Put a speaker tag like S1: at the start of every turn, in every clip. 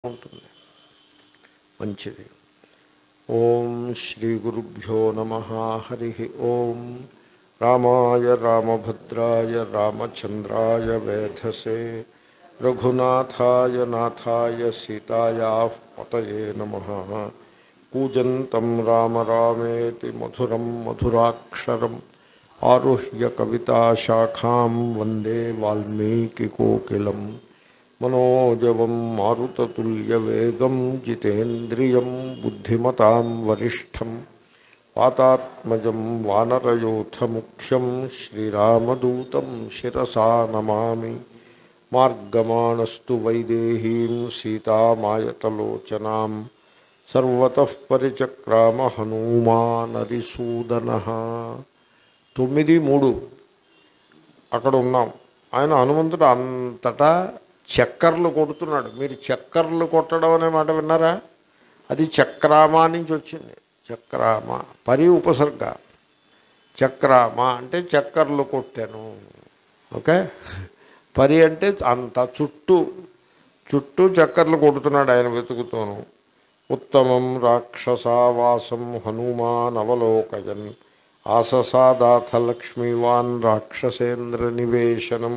S1: ఉంటుంది మంచిది ఓం శ్రీ గురుభ్యో నమ హరి ఓం రామాయ రామభద్రాయ రామచంద్రాయ వేధసే రఘునాథాయ నాథాయ సీతాయా పతయే నమ కూజంతం రామ రామేతి మధురం మధురాక్షరం ఆరుహ్య కవితాశాఖాం వందే వాల్మీకికోకిలం మనోజవం మారుతతుల్యవేగం జితేంద్రియం బుద్ధిమతాం వరిష్టం వాతాత్మజం వానరయోధముఖ్యం శ్రీరామదూతం శిరసా నమామి మార్గమాణస్తు వైదేహీం సీతామాయతలోచనాం సర్వతః పరిచక్రామ హనుమానరిసూదన తొమ్మిది మూడు అక్కడ ఉన్నాం ఆయన హనుమంతుడు అంతటా చక్కర్లు కొడుతున్నాడు మీరు చక్కర్లు కొట్టడం అనే మాట విన్నారా అది చక్రామా నుంచి వచ్చింది చక్రామ పరి ఉపసర్గ చక్రామ అంటే చక్కర్లు కొట్టాను ఓకే పరి అంటే అంత చుట్టూ చుట్టూ చక్కర్లు కొడుతున్నాడు ఆయన వెతుకుతోను ఉత్తమం రాక్షసావాసం హనుమాన్ అవలోకయన్ ఆససాదాథ లక్ష్మీవాన్ రాక్షసేంద్ర నివేశనం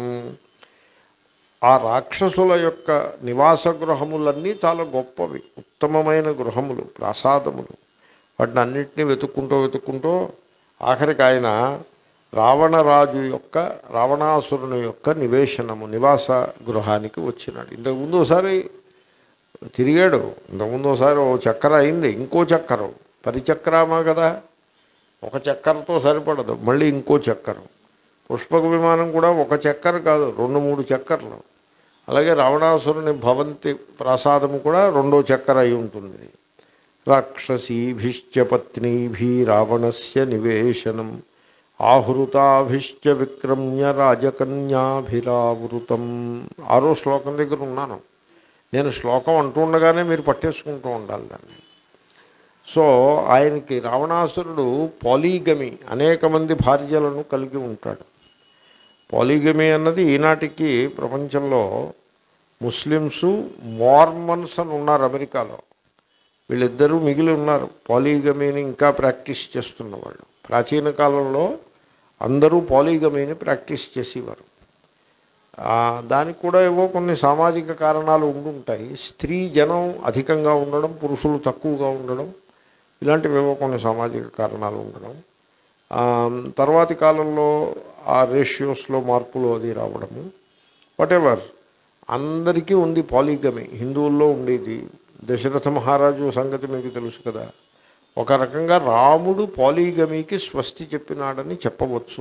S1: ఆ రాక్షసుల యొక్క నివాస గృహములన్నీ చాలా గొప్పవి ఉత్తమమైన గృహములు ప్రసాదములు వాటిని అన్నింటినీ వెతుక్కుంటూ వెతుక్కుంటూ ఆఖరికి ఆయన రావణరాజు యొక్క రావణాసురుని యొక్క నివేశనము నివాస గృహానికి వచ్చినాడు ఇంతకుముందు ఒకసారి తిరిగాడు ఇంతకుముందు ఒకసారి ఓ చక్కెర అయింది ఇంకో చక్కెర పరిచక్రామా కదా ఒక చక్కెరతో సరిపడదు మళ్ళీ ఇంకో చక్కెర పుష్పక విమానం కూడా ఒక చక్కెర కాదు రెండు మూడు చక్కెరలు అలాగే రావణాసురుని భవంతి ప్రసాదము కూడా రెండో చక్కెర అయి ఉంటుంది రాక్షసీభిశ్చ పత్నీభి రావణస్య నివేశనం ఆహృతాభిశ్చ విక్రమ్య రాజకన్యాభిరావృతం ఆరో శ్లోకం దగ్గర ఉన్నాను నేను శ్లోకం అంటూ ఉండగానే మీరు పట్టేసుకుంటూ ఉండాలి దాన్ని సో ఆయనకి రావణాసురుడు పాలీగమి అనేక మంది భార్యలను కలిగి ఉంటాడు పాలీగమి అన్నది ఈనాటికి ప్రపంచంలో ముస్లిమ్సు మార్మన్స్ అని ఉన్నారు అమెరికాలో వీళ్ళిద్దరూ మిగిలి ఉన్నారు పాలీగమీని ఇంకా ప్రాక్టీస్ చేస్తున్న వాళ్ళు ప్రాచీన కాలంలో అందరూ పాలీగమీని ప్రాక్టీస్ చేసేవారు దానికి కూడా ఏవో కొన్ని సామాజిక కారణాలు ఉండుంటాయి స్త్రీ జనం అధికంగా ఉండడం పురుషులు తక్కువగా ఉండడం ఇలాంటివేవో కొన్ని సామాజిక కారణాలు ఉండడం తర్వాతి కాలంలో ఆ రేషియోస్లో మార్పులు అది రావడము వాటెవర్ అందరికీ ఉంది పాలీగమి హిందువుల్లో ఉండేది దశరథ మహారాజు సంగతి మీకు తెలుసు కదా ఒక రకంగా రాముడు పాలీగమికి స్వస్తి చెప్పినాడని చెప్పవచ్చు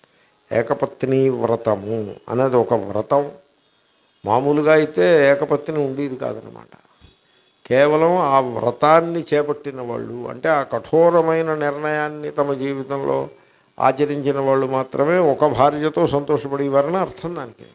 S1: ఏకపత్ని వ్రతము అనేది ఒక వ్రతం మామూలుగా అయితే ఏకపత్ని ఉండేది కాదనమాట కేవలం ఆ వ్రతాన్ని చేపట్టిన వాళ్ళు అంటే ఆ కఠోరమైన నిర్ణయాన్ని తమ జీవితంలో ఆచరించిన వాళ్ళు మాత్రమే ఒక భార్యతో సంతోషపడేవారని అర్థం దానికి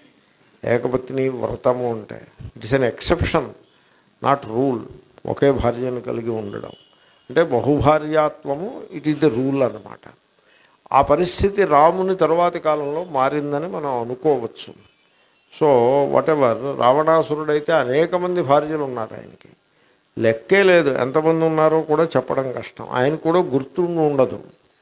S1: ఏకపత్ని వ్రతము అంటే it's an exception not rule ఒకే భార్యను కలిగి ఉండడం అంటే బహుభార్యాత్వము ఇట్ ఈస్ ద రూల్ అన్నమాట ఆ పరిస్థితి రాముని తరువాతి కాలంలో మారిందని మనం అనుకోవచ్చు సో వాటెవర్ రావణాసురుడైతే అనేక మంది భార్యలు ఉన్నారు ఆయనకి లెక్కే లేదు ఎంతమంది ఉన్నారో కూడా చెప్పడం కష్టం ఆయన కూడా గుర్తుండి ఉండదు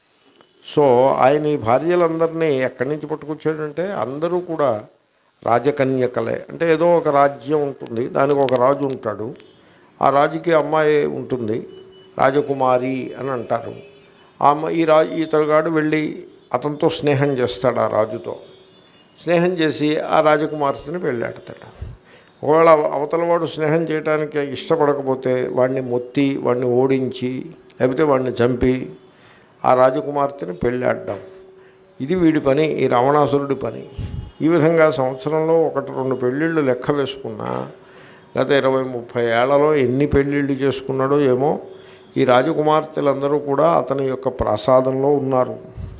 S1: సో ఆయన ఈ భార్యలందరినీ ఎక్కడి నుంచి పట్టుకొచ్చాడంటే అందరూ కూడా రాజకన్యకలే అంటే ఏదో ఒక రాజ్యం ఉంటుంది దానికి ఒక రాజు ఉంటాడు ఆ రాజుకి అమ్మాయి ఉంటుంది రాజకుమారి అని అంటారు ఆ అమ్మ ఈ రాజు ఇతరుగాడు వెళ్ళి అతనితో స్నేహం చేస్తాడు ఆ రాజుతో స్నేహం చేసి ఆ రాజకుమార్తెని పెళ్ళాడతాడు ఒకవేళ అవతల వాడు స్నేహం చేయడానికి ఇష్టపడకపోతే వాడిని మొత్తి వాడిని ఓడించి లేకపోతే వాడిని చంపి ఆ రాజకుమార్తెని పెళ్ళాడడం ఇది వీడి పని ఈ రావణాసురుడి పని ఈ విధంగా సంవత్సరంలో ఒకటి రెండు పెళ్ళిళ్ళు లెక్క వేసుకున్నా గత ఇరవై ముప్పై ఏళ్లలో ఎన్ని పెళ్ళిళ్ళు చేసుకున్నాడో ఏమో ఈ రాజకుమార్తెలందరూ కూడా అతని యొక్క ప్రసాదంలో ఉన్నారు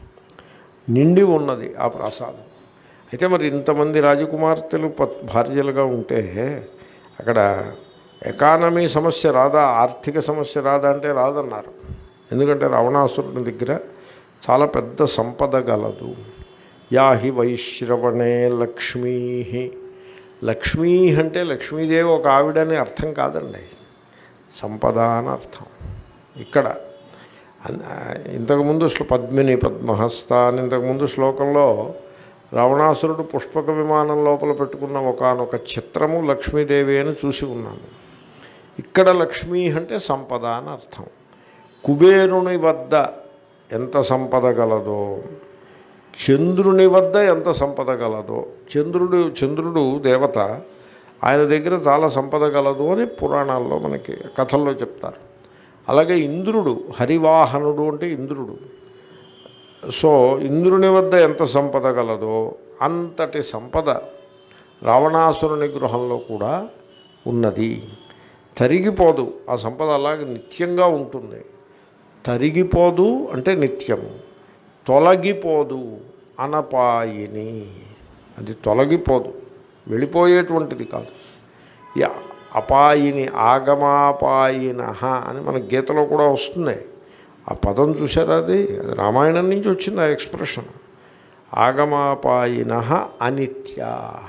S1: నిండి ఉన్నది ఆ ప్రసాదం అయితే మరి ఇంతమంది రాజకుమార్తెలు పత్ భార్యలుగా ఉంటే అక్కడ ఎకానమీ సమస్య రాదా ఆర్థిక సమస్య రాదా అంటే రాదన్నారు ఎందుకంటే రావణాసురుని దగ్గర చాలా పెద్ద సంపద గలదు యా హి వైశ్రవణే లక్ష్మీ లక్ష్మీ అంటే లక్ష్మీదేవి ఒక ఆవిడని అర్థం కాదండి సంపద అని అర్థం ఇక్కడ అన్- ఇంతకుముందు శ్లో పద్మిని పద్మహస్త అని ఇంతకుముందు శ్లోకంలో రావణాసురుడు పుష్పక విమానం లోపల పెట్టుకున్న ఒకనొక చిత్రము లక్ష్మీదేవి అని చూసి ఉన్నాము ఇక్కడ లక్ష్మీ అంటే సంపద అని అర్థం కుబేరుని వద్ద ఎంత సంపద గలదో చంద్రుని వద్ద ఎంత సంపద గలదో చంద్రుడు చంద్రుడు దేవత ఆయన దగ్గర చాలా సంపద గలదు అని పురాణాల్లో మనకి కథల్లో చెప్తారు అలాగే ఇంద్రుడు హరివాహనుడు అంటే ఇంద్రుడు సో ఇంద్రుని వద్ద ఎంత సంపద గలదో అంతటి సంపద రావణాసురుని గృహంలో కూడా ఉన్నది తరిగిపోదు ఆ సంపద అలాగే నిత్యంగా ఉంటుంది తరిగిపోదు అంటే నిత్యము తొలగిపోదు అనపాయిని అది తొలగిపోదు వెళ్ళిపోయేటువంటిది కాదు ఈ అపాయిని ఆగమాపాయిన అని మన గీతలో కూడా వస్తుంది ఆ పదం చూసారా అది అది రామాయణం నుంచి వచ్చింది ఆ ఎక్స్ప్రెషన్ ఆగమాపాయిన అనిత్యా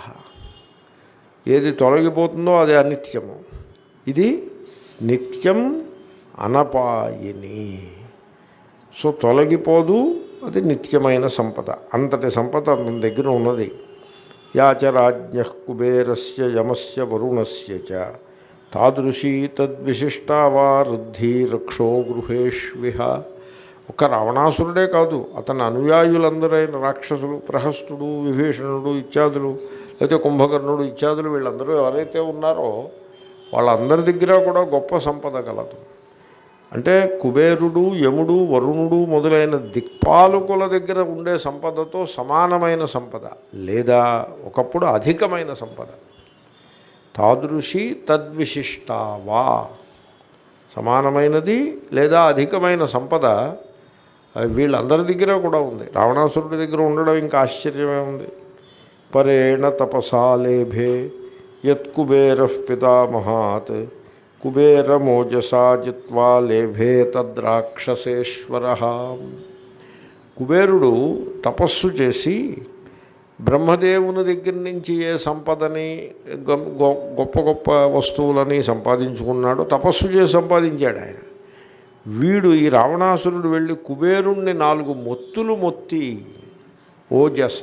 S1: ఏది తొలగిపోతుందో అది అనిత్యము ఇది నిత్యం అనపాయిని సో తొలగిపోదు అది నిత్యమైన సంపద అంతటి సంపద మన దగ్గర ఉన్నది యాచ రాజ్ఞ కుబేరస్య యమస్య వరుణస్య చ తాదృశీ తద్విశిష్టా వా రుద్ధి రక్షో గృహేష్విహ ఒక రావణాసురుడే కాదు అతని అనుయాయులందరైన రాక్షసులు ప్రహస్తుడు విభీషణుడు ఇత్యాదులు లేకపోతే కుంభకర్ణుడు ఇత్యాదులు వీళ్ళందరూ ఎవరైతే ఉన్నారో వాళ్ళందరి దగ్గర కూడా గొప్ప సంపద కలదు అంటే కుబేరుడు యముడు వరుణుడు మొదలైన దిక్పాలకుల దగ్గర ఉండే సంపదతో సమానమైన సంపద లేదా ఒకప్పుడు అధికమైన సంపద తాదృశి తద్విశిష్టావా సమానమైనది లేదా అధికమైన సంపద అది వీళ్ళందరి దగ్గర కూడా ఉంది రావణాసురుడి దగ్గర ఉండడం ఇంకా ఆశ్చర్యమే ఉంది పరేణ తపసాలేభే యత్కుబేర పితామహాత్ కుబేరమోజసా జిత్వా లేభే తద్రాక్షసేశ్వర కుబేరుడు తపస్సు చేసి బ్రహ్మదేవుని దగ్గర నుంచి ఏ సంపదని గొ- గొ- గొప్ప గొప్ప వస్తువులని సంపాదించుకున్నాడో తపస్సు చేసి సంపాదించాడు ఆయన వీడు ఈ రావణాసురుడు వెళ్ళి కుబేరుణ్ణి నాలుగు మొత్తులు మొత్తి ఓజస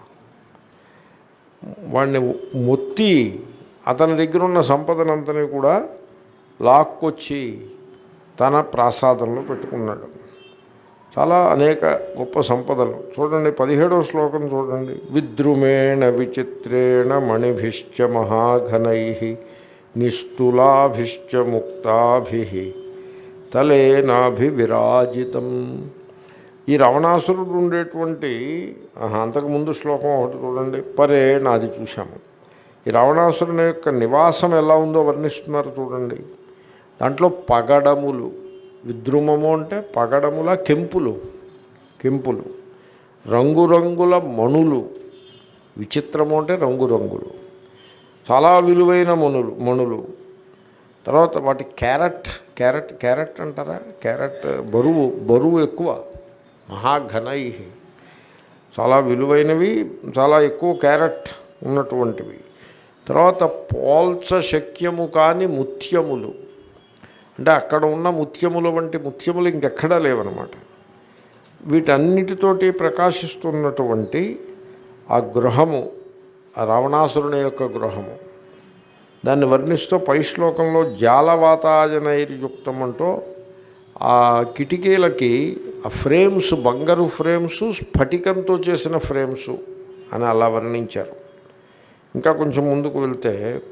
S1: వాడిని మొత్తి అతని దగ్గర ఉన్న సంపదనంతని కూడా లాక్కొచ్చి తన ప్రాసాదంలో పెట్టుకున్నాడు చాలా అనేక గొప్ప సంపదలు చూడండి పదిహేడవ శ్లోకం చూడండి విద్రుమేణ విచిత్రేణ మణిభిశ్చ మహాఘనై నిస్తులాభిశ్చ ముక్తాభి తలేనాభివిరాజితం ఈ రావణాసురుడు ఉండేటువంటి ఆహా, అంతకుముందు శ్లోకం ఒకటి చూడండి పరే నాది చూశాము ఈ రావణాసురుని యొక్క నివాసం ఎలా ఉందో వర్ణిస్తున్నారు చూడండి దాంట్లో పగడములు విద్రుమము అంటే పగడముల కెంపులు కెంపులు రంగురంగుల మణులు విచిత్రము అంటే రంగురంగులు చాలా విలువైన మణులు మణులు తర్వాత వాటి క్యారెట్ క్యారెట్ క్యారెట్ అంటారా క్యారెట్ బరువు బరువు ఎక్కువ మహాఘనై చాలా విలువైనవి చాలా ఎక్కువ క్యారెట్ ఉన్నటువంటివి తర్వాత పోల్చ శక్యము కాని ముత్యములు అంటే అక్కడ ఉన్న ముత్యముల వంటి ముత్యములు ఇంకెక్కడా లేవన్నమాట వీటన్నిటితోటి ప్రకాశిస్తున్నటువంటి ఆ గృహము ఆ రావణాసురుని యొక్క గృహము దాన్ని వర్ణిస్తూ పై శ్లోకంలో జాలవాతాజనైర్యుక్తం అంటూ ఆ కిటికీలకి ఆ ఫ్రేమ్స్ బంగారు ఫ్రేమ్స్ స్ఫటికంతో చేసిన ఫ్రేమ్స్ అని అలా వర్ణించారు ఇంకా కొంచెం ముందుకు వెళ్తే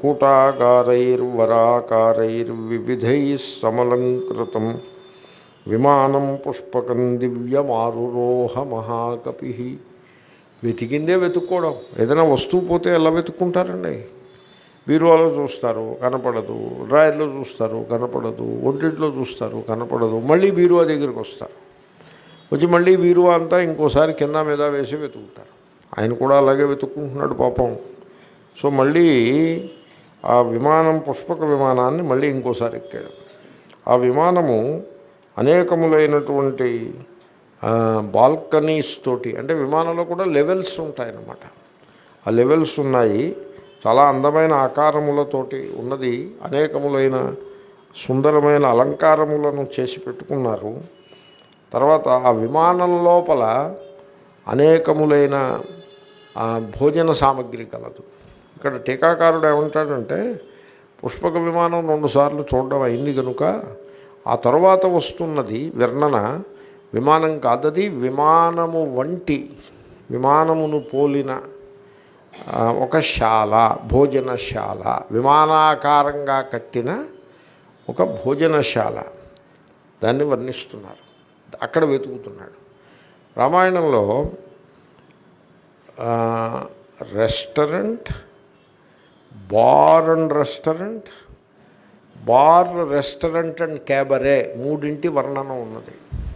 S1: కూటాగారైర్వరాకారైర్వివిధై సమలంకృతం విమానం పుష్పకం దివ్యమారురోహ మహాకపి వెతికిందే వెతుక్కోవడం ఏదైనా వస్తువు పోతే ఎలా వెతుక్కుంటారండి బీరువాలో చూస్తారు కనపడదు డ్రాయర్లో చూస్తారు కనపడదు ఒంటింట్లో చూస్తారు కనపడదు మళ్ళీ బీరువా దగ్గరికి వస్తారు వచ్చి మళ్ళీ బీరువా అంతా ఇంకోసారి కింద మీద వేసి వెతుకుతారు ఆయన కూడా అలాగే వెతుక్కుంటున్నాడు పాపం సో మళ్ళీ ఆ విమానం పుష్పక విమానాన్ని మళ్ళీ ఇంకోసారి ఎక్కాడు ఆ విమానము అనేకములైనటువంటి బాల్కనీస్ తోటి అంటే విమానంలో కూడా లెవెల్స్ ఉంటాయన్నమాట ఆ లెవెల్స్ ఉన్నాయి చాలా అందమైన ఆకారములతోటి ఉన్నది అనేకములైన సుందరమైన అలంకారములను చేసి పెట్టుకున్నారు తర్వాత ఆ విమానం లోపల అనేకములైన ఆ, భోజన సామగ్రి కలదు ఇక్కడ టీకాకారుడు ఏమంటాడంటే పుష్పక విమానం రెండుసార్లు చూడడం అయింది కనుక ఆ తర్వాత వస్తున్నది వర్ణన విమానం కాదది విమానము వంటి విమానమును పోలిన ఆ, ఒక శాల భోజనశాల విమానాకారంగా కట్టిన ఒక భోజనశాల దాన్ని వర్ణిస్తున్నారు అక్కడ వెతుకుతున్నాడు రామాయణంలో ఆ, restaurant bar and restaurant bar restaurant and cabaret మూడింటి వర్ణన ఉన్నది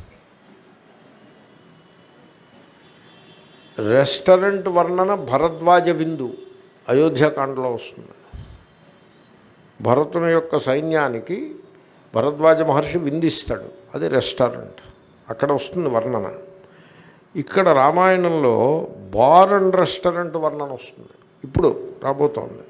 S1: రెస్టారెంట్ వర్ణన భరద్వాజ విందు అయోధ్యకాండలో వస్తుంది భరతుని యొక్క సైన్యానికి భరద్వాజ మహర్షి విందిస్తాడు అది రెస్టారెంట్ అక్కడ వస్తుంది వర్ణన ఇక్కడ రామాయణంలో బార్ అండ్ రెస్టారెంట్ వర్ణన వస్తుంది ఇప్పుడు రాబోతోంది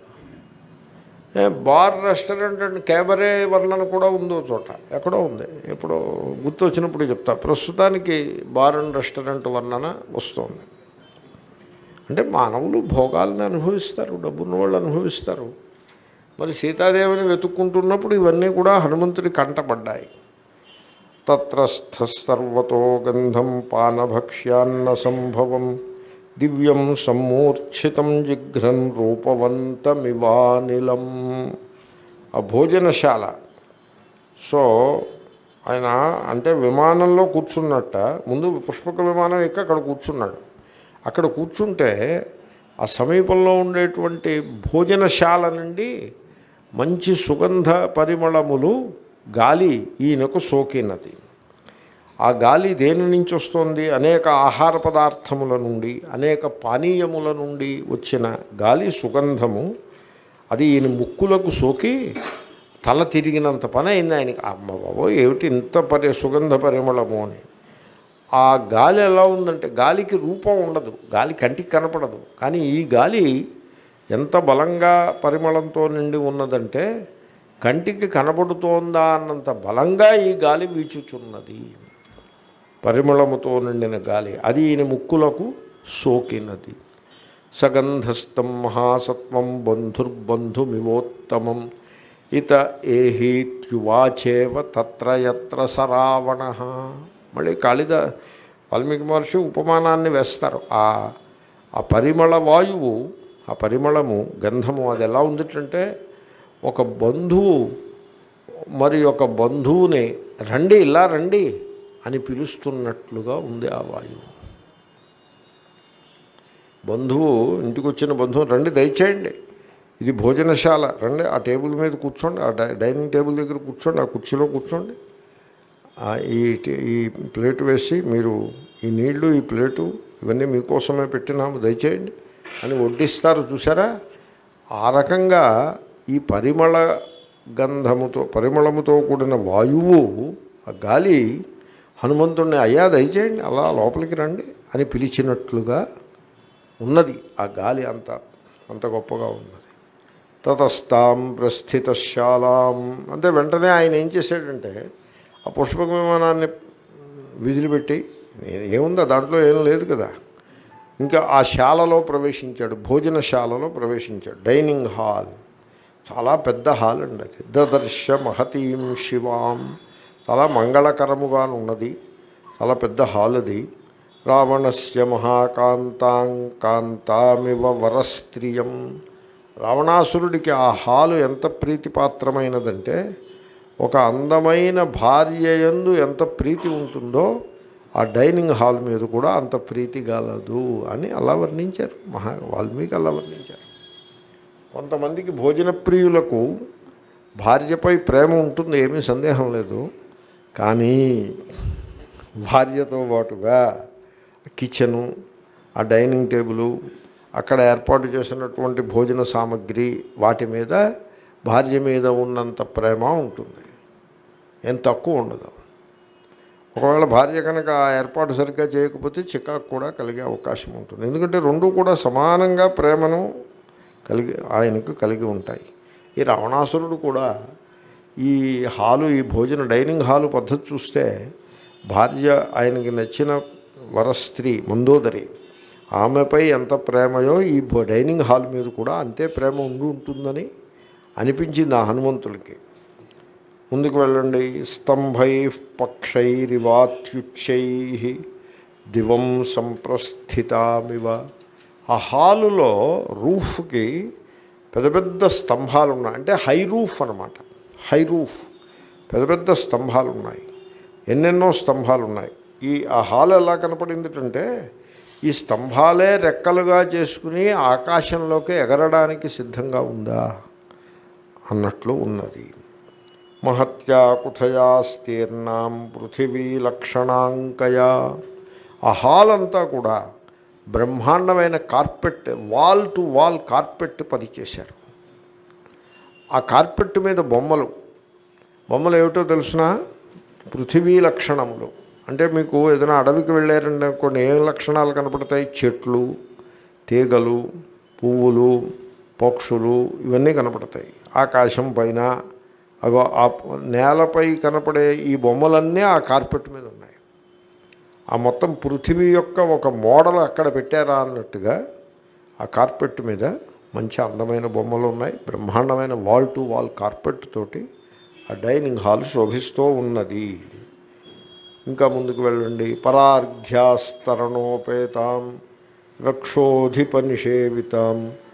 S1: ఏ, బార్ రెస్టారెంట్ అండ్ క్యాబరే వర్ణన కూడా ఉందో చోట ఎక్కడో ఉంది ఎప్పుడో గుర్తు వచ్చినప్పుడు చెప్తా ప్రస్తుతానికి బార్ అండ్ రెస్టారెంట్ వర్ణన వస్తుంది అంటే మానవులు భోగాలను అనుభవిస్తారు డబ్బున్న వాళ్ళు అనుభవిస్తారు మరి సీతాదేవిని వెతుక్కుంటున్నప్పుడు ఇవన్నీ కూడా హనుమంతుడి కంటపడ్డాయి తత్రస్థ సర్వతో గంధం పానభక్ష్యాన్న సంభవం దివ్యం సమ్మూర్ఛితం జిఘ్రన్ రూపవంతమివానిలం ఆ భోజనశాల సో ఆయన అంటే విమానంలో కూర్చున్నట్ట ముందు పుష్పక విమానం ఎక్కి అక్కడ కూర్చున్నాడు అక్కడ కూర్చుంటే ఆ సమీపంలో ఉండేటువంటి భోజనశాల నుండి మంచి సుగంధ పరిమళములు గాలి ఈయనకు సోకినది ఆ గాలి దేని నుంచి వస్తుంది అనేక ఆహార పదార్థముల నుండి అనేక పానీయముల నుండి వచ్చిన గాలి సుగంధము అది ఈయన ముక్కులకు సోకి తల తిరిగినంత పని అయింది ఆయనకి అమ్మ బాబో ఏమిటి ఇంత పరి సుగంధ పరిమళము అని ఆ గాలి ఎలా ఉందంటే గాలికి రూపం ఉండదు గాలి కంటికి కనపడదు కానీ ఈ గాలి ఎంత బలంగా పరిమళంతో నిండి ఉన్నదంటే కంటికి కనబడుతోందా అన్నంత బలంగా ఈ గాలి వీచుచున్నది పరిమళముతో నిండిన గాలి అది ఈయన ముక్కులకు సోకినది సగంధస్థం మహాసత్వం బంధుర్బంధుమివోత్తమం ఇత ఏహీత్యువాచేవ తత్ర యత్ర సరావణ మళ్ళీ కాళిద వాల్మీకి మహర్షి ఉపమానాన్ని వేస్తారు ఆ ఆ పరిమళ వాయువు ఆ పరిమళము గంధము అది ఎలా ఉందిటంటే ఒక బంధువు మరి ఒక బంధువుని రండి ఇలా రండి అని పిలుస్తున్నట్లుగా ఉంది ఆ వాయువు బంధువు ఇంటికి వచ్చిన బంధువు రండి దయచేయండి ఇది భోజనశాల రండి ఆ టేబుల్ మీద కూర్చోండి ఆ డై- డైనింగ్ టేబుల్ దగ్గర కూర్చోండి ఆ కుర్చీలో కూర్చోండి ఆ ఈ టే- ఈ ప్లేట్ వేసి మీరు ఈ నీళ్లు ఈ ప్లేటు ఇవన్నీ మీకోసమే పెట్టినాము దయచేయండి అని వడ్డిస్తారు చూసారా ఆ రకంగా ఈ పరిమళ గంధముతో పరిమళముతో కూడిన వాయువు ఆ గాలి హనుమంతుడిని అయ్యా దయచేయండి అలా లోపలికి రండి అని పిలిచినట్లుగా ఉన్నది ఆ గాలి అంత అంత గొప్పగా ఉన్నది తతస్తాం ప్రస్థితశాలాం అంటే వెంటనే ఆయన ఏం చేశాడంటే ఆ పుష్పక విమానాన్ని విదిలిపెట్టి ఏముందా దాంట్లో ఏం లేదు కదా ఇంకా ఆ శాలలో ప్రవేశించాడు భోజనశాలలో ప్రవేశించాడు డైనింగ్ హాల్ చాలా పెద్ద హాల్ అండి అది దదర్శ మహతీం శివాం చాలా మంగళకరముగా ఉన్నది చాలా పెద్ద హాల్ అది రావణస్య మహాకాంతాం కాంతామివ వరస్త్రియం రావణాసురుడికి ఆ హాలు ఎంత ప్రీతిపాత్రమైనదంటే ఒక అందమైన భార్య యందు ఎంత ప్రీతి ఉంటుందో ఆ డైనింగ్ హాల్ మీద కూడా అంత ప్రీతి గలదు అని అలా వర్ణించారు మహా వాల్మీకి అలా వర్ణించారు కొంతమందికి భోజన ప్రియులకు భార్యపై ప్రేమ ఉంటుంది ఏమీ సందేహం లేదు కానీ భార్యతో పాటుగా కిచెను ఆ డైనింగ్ టేబులు అక్కడ ఏర్పాటు చేసినటువంటి భోజన సామగ్రి వాటి మీద భార్య మీద ఉన్నంత ప్రేమ ఉంటుంది ఏం తక్కువ ఉండదు ఒకవేళ భార్య కనుక ఆ ఏర్పాటు సరిగ్గా చేయకపోతే చికాకు కూడా కలిగే అవకాశం ఉంటుంది ఎందుకంటే రెండు కూడా సమానంగా ప్రేమను కలిగి ఆయనకు కలిగి ఉంటాయి ఈ రావణాసురుడు కూడా ఈ హాలు ఈ భోజన డైనింగ్ హాలు పద్ధతి చూస్తే భార్య ఆయనకి నచ్చిన వరస్త్రీ మందోదరి ఆమెపై ఎంత ప్రేమయో ఈ భో- డైనింగ్ హాల్ మీద కూడా అంతే ప్రేమ ఉండి ఉంటుందని అనిపించింది ఆ హనుమంతుడికి ముందుకు వెళ్ళండి స్తంభై పక్షైరివాత్యుచ్చై దివం సంప్రస్థితామివ ఆ హాలులో రూఫ్కి పెద్ద పెద్ద స్తంభాలు ఉన్నాయి అంటే హై రూఫ్ అనమాట హై రూఫ్ పెద్ద పెద్ద స్తంభాలు ఉన్నాయి ఎన్నెన్నో స్తంభాలు ఉన్నాయి ఈ ఆ హాల్ ఎలా కనపడింది అంటే ఈ స్తంభాలే రెక్కలుగా చేసుకుని ఆకాశంలోకి ఎగరడానికి సిద్ధంగా ఉందా అన్నట్లు ఉన్నది మహత్యా కుథయాస్తీర్ణాం పృథివీ లక్షణాంకయా ఆ హాల్ అంతా కూడా బ్రహ్మాండమైన carpet wall to wall carpet పరిచేశారు ఆ కార్పెట్ మీద బొమ్మలు బొమ్మలు ఏమిటో తెలుసిన పృథివీ లక్షణములు అంటే మీకు ఏదైనా అడవికి వెళ్ళారంటే కొన్ని ఏం లక్షణాలు కనపడతాయి చెట్లు తీగలు పువ్వులు పక్షులు ఇవన్నీ కనపడతాయి ఆకాశం పైన అగో ఆ నేలపై కనపడే ఈ బొమ్మలన్నీ ఆ కార్పెట్ మీద ఉన్నాయి ఆ మొత్తం పృథివీ యొక్క ఒక మోడల్ అక్కడ పెట్టారా అన్నట్టుగా ఆ కార్పెట్ మీద మంచి అందమైన బొమ్మలు ఉన్నాయి బ్రహ్మాండమైన వాల్ టు వాల్ కార్పెట్ తోటి ఆ డైనింగ్ హాల్ శోభిస్తూ ఉన్నది ఇంకా ముందుకు వెళ్ళండి పరార్ఘ్యాస్తరణోపేతాం రక్షోధిపనిషేవితాం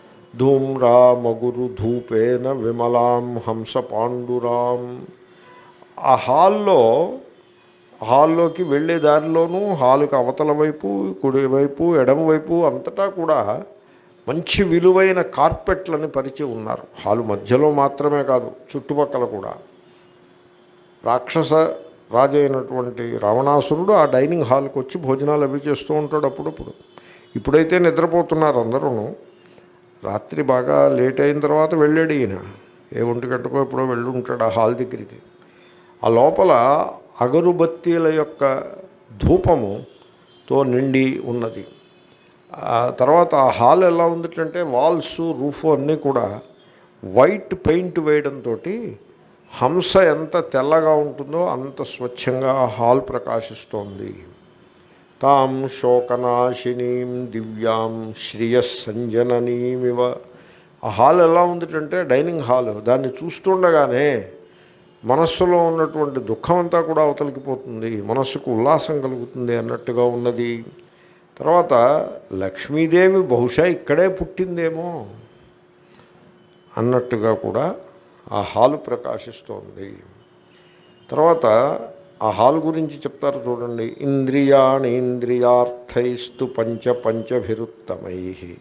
S1: ధూమ్రామగురు ధూపేన విమలాం హంస పాండురాం ఆ హాల్లో హాల్లోకి వెళ్ళే దారిలోనూ హాలుకి అవతల వైపు కుడి వైపు ఎడమ వైపు అంతటా కూడా మంచి విలువైన కార్పెట్లని పరిచి ఉన్నారు హాలు మధ్యలో మాత్రమే కాదు చుట్టుపక్కల కూడా రాక్షస రాజు అయినటువంటి రావణాసురుడు ఆ డైనింగ్ హాల్కి వచ్చి భోజనాలు అవి చేస్తూ ఉంటాడు అప్పుడప్పుడు ఇప్పుడైతే నిద్రపోతున్నారు అందరూ రాత్రి బాగా లేట్ అయిన తర్వాత వెళ్ళాడు ఈయన ఏ ఒంటి గంటకో ఎప్పుడో వెళ్ళి ఉంటాడు ఆ హాల్ దగ్గరికి ఆ లోపల అగరుబత్తీల యొక్క ధూపముతో నిండి ఉన్నది ఆ తర్వాత ఆ హాల్ ఎలా ఉందంటే వాల్స్ రూఫ్ అన్నీ కూడా వైట్ పెయింట్ వేయడంతో హంస ఎంత తెల్లగా ఉంటుందో అంత స్వచ్ఛంగా ఆ హాల్ ప్రకాశిస్తోంది తాం శోకనాశినీం దివ్యాం శ్రియస్సంజననీమివ ఆ హాల్ ఎలా ఉందంటే డైనింగ్ హాల్ దాన్ని చూస్తుండగానే మనస్సులో ఉన్నటువంటి దుఃఖం అంతా కూడా అవతలికి పోతుంది మనస్సుకు ఉల్లాసం కలుగుతుంది అన్నట్టుగా ఉన్నది తర్వాత లక్ష్మీదేవి బహుశా ఇక్కడే పుట్టిందేమో అన్నట్టుగా కూడా ఆ హాలు ప్రకాశిస్తోంది తర్వాత ఆ హాల్ గురించి చెప్తారు చూడండి ఇంద్రియాణి ఇంద్రియార్థైస్తు పంచ పంచభిరుత్తమై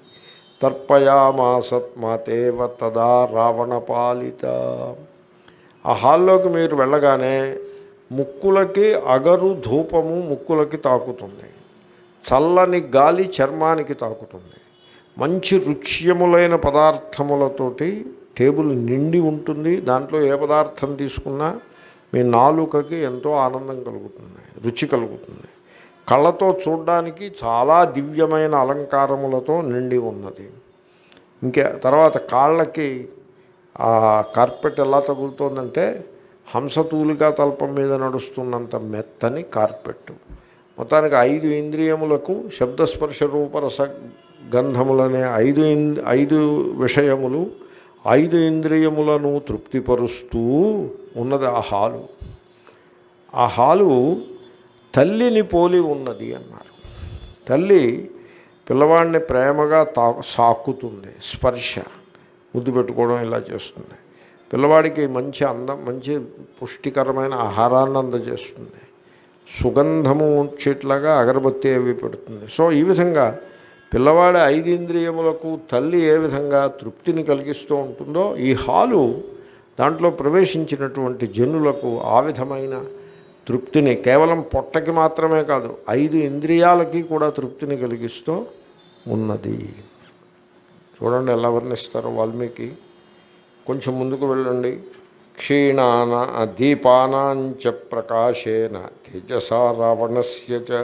S1: తర్పయామాసత్మాతేవ తదా రావణపాలిత ఆ హాల్లోకి మీరు వెళ్ళగానే ముక్కులకి అగరు ధూపము ముక్కులకి తాకుతుంది చల్లని గాలి చర్మానికి తాకుతుంది మంచి రుచ్యములైన పదార్థములతోటి టేబుల్ నిండి ఉంటుంది దాంట్లో ఏ పదార్థం తీసుకున్నా మీ నాలుకకి ఎంతో ఆనందం కలుగుతుంది రుచి కలుగుతుంది కళ్ళతో చూడడానికి చాలా దివ్యమైన అలంకారములతో నిండి ఉన్నది ఇంకా తర్వాత కాళ్ళకి ఆ కార్పెట్ ఎలా తగులుతోందంటే హంసతూలికా తల్పం మీద నడుస్తున్నంత మెత్తని కార్పెట్ మొత్తానికి ఐదు ఇంద్రియములకు శబ్దస్పర్శ రూపరస గంధములనే ఐదు ఇన్- ఐదు విషయములు ఐదు ఇంద్రియములను తృప్తిపరుస్తూ ఉన్నది ఆ హాలు ఆ హాలు తల్లిని పోలి ఉన్నది అన్నారు తల్లి పిల్లవాడిని ప్రేమగా తా సాకుతుంది స్పర్శ ముద్దు పెట్టుకోవడం ఇలా చేస్తుంది పిల్లవాడికి మంచి అందం మంచి పుష్టికరమైన ఆహారాన్ని అందజేస్తుంది సుగంధము వచ్చేట్లాగా అగరబత్తి అవి పెడుతుంది సో ఈ విధంగా పిల్లవాడి ఐదు ఇంద్రియములకు తల్లి ఏ విధంగా తృప్తిని కలిగిస్తూ ఉంటుందో ఈ హాలు దాంట్లో ప్రవేశించినటువంటి జనులకు ఆ విధమైన తృప్తిని కేవలం పొట్టకి మాత్రమే కాదు ఐదు ఇంద్రియాలకి కూడా తృప్తిని కలిగిస్తూ ఉన్నది చూడండి ఎలా వర్ణిస్తారో వాల్మీకి కొంచెం ముందుకు వెళ్ళండి క్షీణాన దీపానాంచ ప్రకాశేన తేజసా రావణస్య చ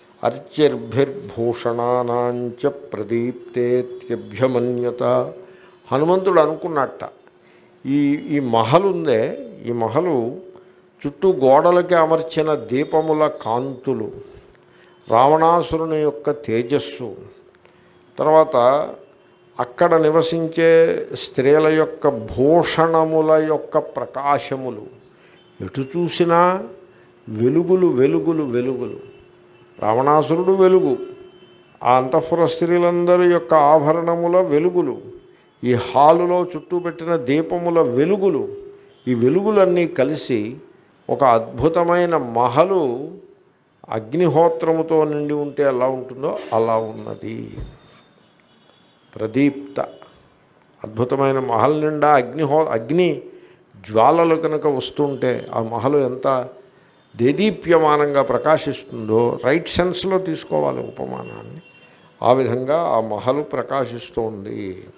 S1: అర్చిర్భిర్భూషణానాంచ ప్రదీప్తేత్యభ్యమన్యత హనుమంతుడు అనుకున్నట్ట ఈ ఈ మహల్ ఉందే ఈ మహలు చుట్టూ గోడలకి అమర్చిన దీపముల కాంతులు రావణాసురుని యొక్క తేజస్సు తర్వాత అక్కడ నివసించే స్త్రీల యొక్క భూషణముల యొక్క ప్రకాశములు ఎటు చూసినా వెలుగులు వెలుగులు వెలుగులు రావణాసురుడు వెలుగు ఆ అంతఃపుర స్త్రీలందరి యొక్క ఆభరణముల వెలుగులు ఈ హాలులో చుట్టూ పెట్టిన దీపముల వెలుగులు ఈ వెలుగులన్నీ కలిసి ఒక అద్భుతమైన మహలు అగ్నిహోత్రముతో నిండి ఉంటే ఎలా ఉంటుందో అలా ఉన్నది ప్రదీప్త అద్భుతమైన మహల్ నిండా అగ్నిహో అగ్ని జ్వాలలు కనుక వస్తుంటే ఆ మహలు ఎంత దేదీప్యమానంగా ప్రకాశిస్తుందో రైట్ సెన్స్లో తీసుకోవాలి ఉపమానాన్ని ఆ విధంగా ఆ మహలు ప్రకాశిస్తోంది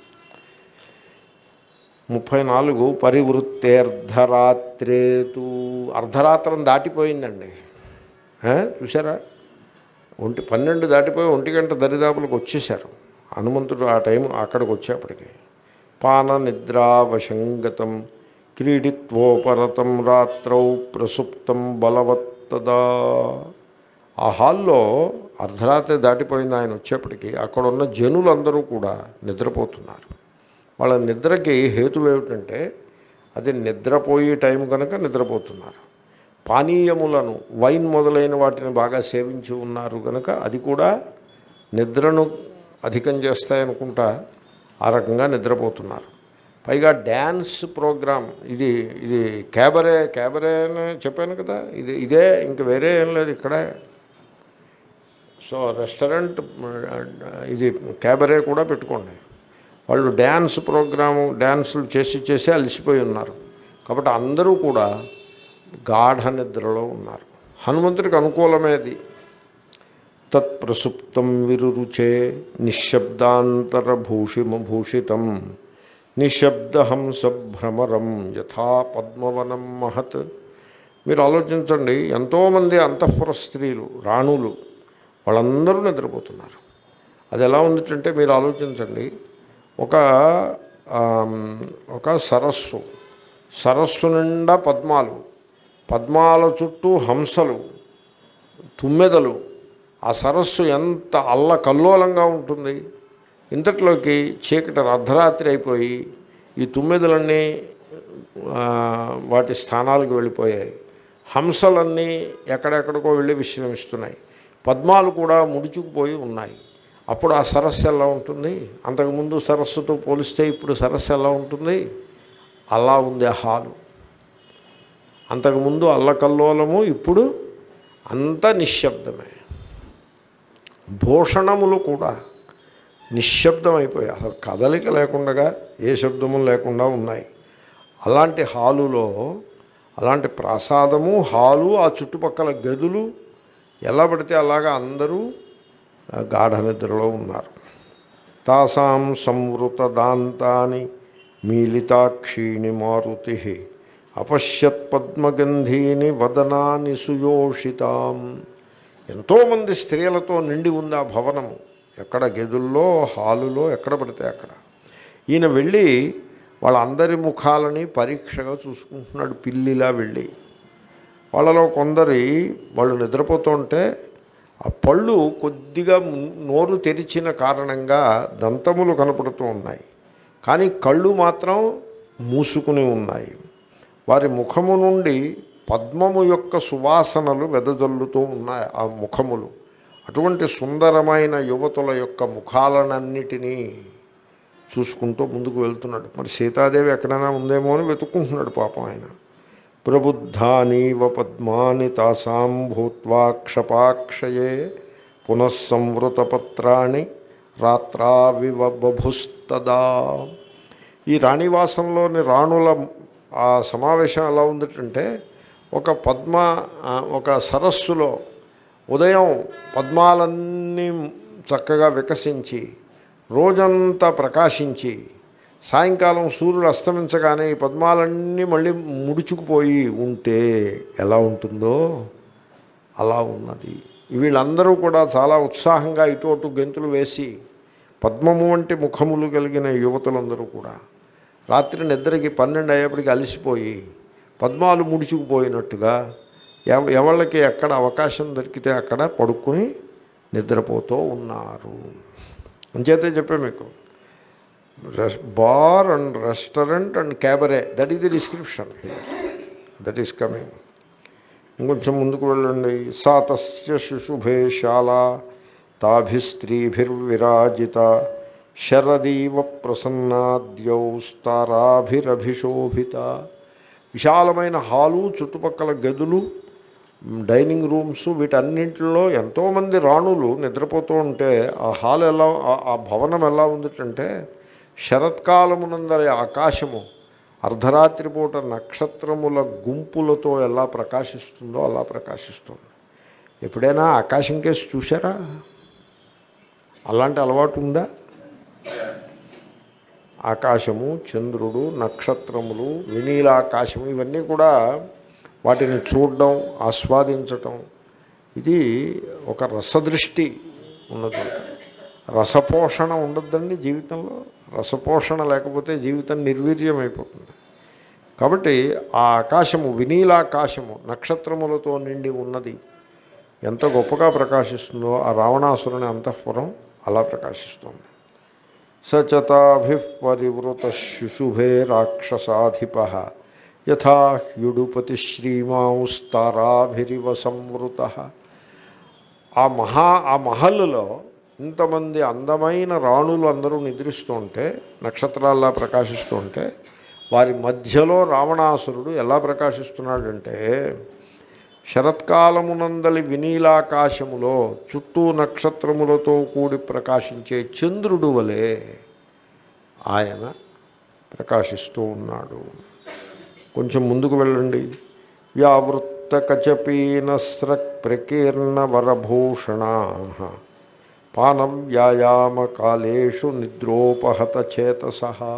S1: ముప్పై నాలుగు పరివృత్తేర్ధరాత్రేతు అర్ధరాత్రం దాటిపోయిందండి ఆ, చూసారా ఒంటి పన్నెండు దాటిపోయి ఒంటి గంట దరిదాపులకు వచ్చేసారు హనుమంతుడు ఆ టైం అక్కడికి వచ్చేప్పటికి పాన నిద్రావశంగతం క్రీడిత్వోపరతం రాత్రౌ ప్రసుప్తం బలవత్తదా ఆ హాల్లో అర్ధరాత్రి దాటిపోయింది ఆయన వచ్చేప్పటికి అక్కడ ఉన్న జనులందరూ కూడా నిద్రపోతున్నారు వాళ్ళ నిద్రకి హేతు ఏమిటంటే అది నిద్రపోయే టైం కనుక నిద్రపోతున్నారు పానీయములను వైన్ మొదలైన వాటిని బాగా సేవించి ఉన్నారు కనుక అది కూడా నిద్రను అధికం చేస్తాయనుకుంటా ఆ రకంగా నిద్రపోతున్నారు పైగా డ్యాన్స్ ప్రోగ్రామ్ ఇది ఇది క్యాబరే క్యాబరే అని చెప్పాను కదా ఇది ఇదే ఇంక వేరే ఏం లేదు ఇక్కడే సో రెస్టారెంట్ ఇది క్యాబరే కూడా పెట్టుకోండి వాళ్ళు డ్యాన్స్ ప్రోగ్రాము డ్యాన్సులు చేసి చేసి అలసిపోయి ఉన్నారు కాబట్టి అందరూ కూడా గాఢ నిద్రలో ఉన్నారు హనుమంతుడికి అనుకూలమేది తత్ప్రసుప్తం విరురుచే నిశ్శబ్దాంతరభూషిమభూషితం నిశ్శబ్దహంసభ్రమరం యథా పద్మవనం మహత్ మీరు ఆలోచించండి ఎంతోమంది అంతఃపుర స్త్రీలు రాణులు వాళ్ళందరూ నిద్రపోతున్నారు అది ఎలా ఉందంటే మీరు ఆలోచించండి ఒక ఆమ్, ఒక సరస్సు సరస్సు నిండా పద్మాలు పద్మాల చుట్టూ హంసలు తుమ్మెదలు ఆ సరస్సు ఎంత అల్ల కల్లోలంగా ఉంటుంది ఇంతట్లోకి చీకటి అర్ధరాత్రి అయిపోయి ఈ తుమ్మెదలన్నీ ఆ, వాటి స్థానాలకు వెళ్ళిపోయాయి హంసలన్నీ ఎక్కడెక్కడికో వెళ్ళి విశ్రమిస్తున్నాయి పద్మాలు కూడా ముడుచుకుపోయి ఉన్నాయి అప్పుడు ఆ సరస్సు ఎలా ఉంటుంది అంతకుముందు సరస్సుతో పోలిస్తే ఇప్పుడు సరస్సు ఎలా ఉంటుంది అలా ఉంది ఆ హాలు అంతకుముందు అల్లకల్లోలము ఇప్పుడు అంత నిశ్శబ్దమే భూషణములు కూడా నిశ్శబ్దం అయిపోయాయి అసలు కదలిక లేకుండా ఏ శబ్దము లేకుండా ఉన్నాయి అలాంటి హాలులో అలాంటి ప్రసాదము హాలు ఆ చుట్టుపక్కల గదులు ఎలా పడితే అలాగా అందరూ ఆ, గాఢ నిద్రలో ఉన్నారు తాసాం సంవృత దాంతాని మీలితాక్షీణి మారుతి అపశ్యత్ పద్మగంధీని వదనాని సుయోషితాం ఎంతోమంది స్త్రీలతో నిండి ఉంది ఆ భవనము ఎక్కడ గదుల్లో హాలులో ఎక్కడ పడితే అక్కడ ఈయన వెళ్ళి వాళ్ళందరి ముఖాలని పరీక్షగా చూసుకుంటున్నాడు పిల్లిలా వెళ్ళి వాళ్ళలో కొందరి వాళ్ళు నిద్రపోతుంటే ఆ పళ్ళు కొద్దిగా ము- నోరు తెరిచిన కారణంగా దంతములు కనపడుతూ ఉన్నాయి కానీ కళ్ళు మాత్రం మూసుకుని ఉన్నాయి వారి ముఖము నుండి పద్మము యొక్క సువాసనలు వెదజల్లుతూ ఉన్నాయి ఆ ముఖములు అటువంటి సుందరమైన యువతుల యొక్క ముఖాలనన్నిటినీ చూసుకుంటూ ముందుకు వెళ్తున్నాడు మరి సీతాదేవి ఎక్కడైనా ఉందేమో అని వెతుక్కుంటున్నాడు పాపం ఆయన ప్రబుద్ధానీవ పద్మాని తాసాం భూత్వా క్షపాక్షయే పునఃసంవృతపత్రాణి రాత్రావివ బభుస్తదా ఈ రాణివాసంలోని రాణుల ఆ సమావేశం ఎలా ఉందంటే ఒక పద్మ ఆ, ఒక సరస్సులో ఉదయం పద్మాలన్నీ చక్కగా వికసించి రోజంతా ప్రకాశించి సాయంకాలం సూర్యుడు అస్తమించగానే ఈ పద్మాలన్నీ మళ్ళీ ముడుచుకుపోయి ఉంటే ఎలా ఉంటుందో అలా ఉన్నది వీళ్ళందరూ కూడా చాలా ఉత్సాహంగా ఇటు అటు గెంతులు వేసి పద్మము వంటి ముఖములు కలిగిన యువతులందరూ కూడా రాత్రి నిద్రకి పన్నెండు అయ్యేప్పటికి అలసిపోయి పద్మాలు ముడుచుకుపోయినట్టుగా ఎవ ఎవళ్ళకి ఎక్కడ అవకాశం దొరికితే అక్కడ పడుకుని నిద్రపోతూ ఉన్నారు అంచేతే చెప్పే మీకు రెస్ bar and restaurant and cabaret that is the description that is coming ఇంకొంచెం ముందుకు వెళ్ళండి సాతస్య శుశుభేశాల తాభిస్త్రీభిర్విరాజిత శరదీవ ప్రసన్నాద్యౌస్తారాభిరభిశోభిత విశాలమైన హాలు చుట్టుపక్కల గదులు డైనింగ్ రూమ్స్ వీటన్నింటిలో ఎంతోమంది రాణులు నిద్రపోతూ ఉంటే ఆ హాల్ ఎలా ఆ- ఆ భవనం ఎలా ఉందిటంటే శరత్కాలమునందరి ఆకాశము అర్ధరాత్రి పూట నక్షత్రముల గుంపులతో ఎలా ప్రకాశిస్తుందో అలా ప్రకాశిస్తుంది ఎప్పుడైనా ఆకాశం కేసు చూసారా అలాంటి అలవాటు ఉందా ఆకాశము చంద్రుడు నక్షత్రములు వినీలాకాశము ఇవన్నీ కూడా వాటిని చూడడం ఆస్వాదించటం ఇది ఒక రసదృష్టి ఉన్నది రసపోషణ ఉండద్దండి జీవితంలో రసపోషణ లేకపోతే జీవితం నిర్వీర్యం అయిపోతుంది కాబట్టి ఆ ఆకాశము వినీలాకాశము నక్షత్రములతో నిండి ఉన్నది ఎంత గొప్పగా ప్రకాశిస్తుందో ఆ రావణాసురుని అంతఃపురం అలా ప్రకాశిస్తుంది సచతాభి పరివృత శుశుభే రాక్షసాధిప యథా హ్యుడుపతి శ్రీమాంస్తారాభిరివ సంవృత ఆ మహా ఆ మహల్లో ఇంతమంది అందమైన రాణులు అందరూ నిద్రిస్తుంటే నక్షత్రాల్లా ప్రకాశిస్తుంటే వారి మధ్యలో రావణాసురుడు ఎలా ప్రకాశిస్తున్నాడంటే శరత్కాలమునందలి వినీలాకాశములో చుట్టూ నక్షత్రములతో కూడి ప్రకాశించే చంద్రుడు వలె ఆయన ప్రకాశిస్తూ ఉన్నాడు కొంచెం ముందుకు వెళ్ళండి వ్యావృత్త కచపీనస్ర ప్రకీర్ణ వరభూషణా పాన వ్యాయామ కాలేషు నిద్రోపహత చేతస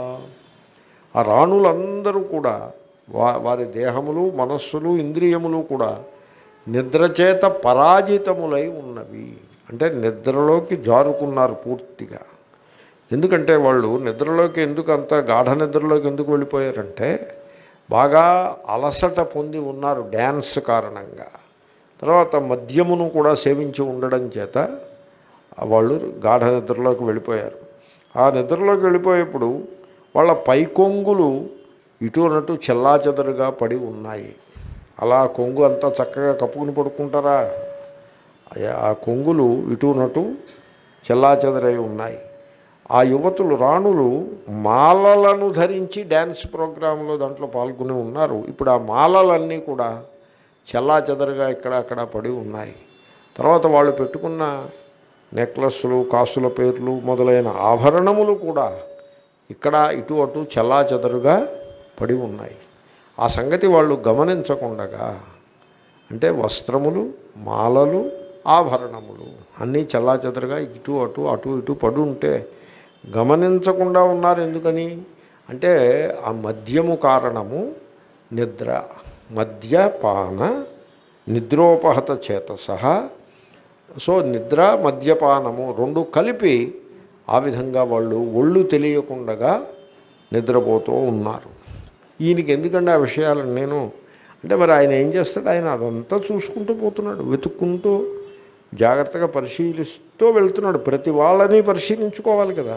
S1: ఆ రాణులందరూ కూడా వా వారి దేహములు మనస్సులు ఇంద్రియములు కూడా నిద్రచేత పరాజితములై ఉన్నవి అంటే నిద్రలోకి జారుకున్నారు పూర్తిగా ఎందుకంటే వాళ్ళు నిద్రలోకి ఎందుకు అంత గాఢ నిద్రలోకి ఎందుకు వెళ్ళిపోయారంటే బాగా అలసట పొంది ఉన్నారు డ్యాన్స్ కారణంగా తర్వాత మద్యమును కూడా సేవించి ఉండడం చేత వాళ్ళు గాఢ నిద్రలోకి వెళ్ళిపోయారు ఆ నిద్రలోకి వెళ్ళిపోయేప్పుడు వాళ్ళ పైకొంగులు ఇటు అన్నట్టు చెల్లాచెదరుగా పడి ఉన్నాయి అలా కొంగు అంతా చక్కగా కప్పుకుని పడుకుంటారా అయ్యా, ఆ కొంగులు ఇటు నటు చెల్లాచెదరై ఉన్నాయి ఆ యువతులు రాణులు మాలలను ధరించి డ్యాన్స్ ప్రోగ్రాంలో దాంట్లో పాల్గొని ఉన్నారు ఇప్పుడు ఆ మాలలన్నీ కూడా చెల్లాచెదరుగా ఇక్కడ అక్కడ పడి ఉన్నాయి తర్వాత వాళ్ళు పెట్టుకున్న నెక్లెస్లు కాసుల పేర్లు మొదలైన ఆభరణములు కూడా ఇక్కడ ఇటు అటు చెల్లాచెదరుగా పడి ఉన్నాయి ఆ సంగతి వాళ్ళు గమనించకుండగా అంటే వస్త్రములు మాలలు ఆభరణములు అన్నీ చెల్లాచెదరుగా ఇటు అటు అటు ఇటు పడి ఉంటే గమనించకుండా ఉన్నారు ఎందుకని అంటే ఆ మద్యము కారణము నిద్ర మద్యపాన నిద్రోపహత చేత సహా సో నిద్ర మద్యపానము రెండు కలిపి ఆ విధంగా వాళ్ళు ఒళ్ళు తెలియకుండగా నిద్రపోతూ ఉన్నారు ఈయనకి ఎందుకంటే ఆ విషయాలను నేను అంటే మరి ఆయన ఏం చేస్తాడు ఆయన అదంతా చూసుకుంటూ పోతున్నాడు వెతుక్కుంటూ జాగ్రత్తగా పరిశీలిస్తూ వెళ్తున్నాడు ప్రతి వాళ్ళని పరిశీలించుకోవాలి కదా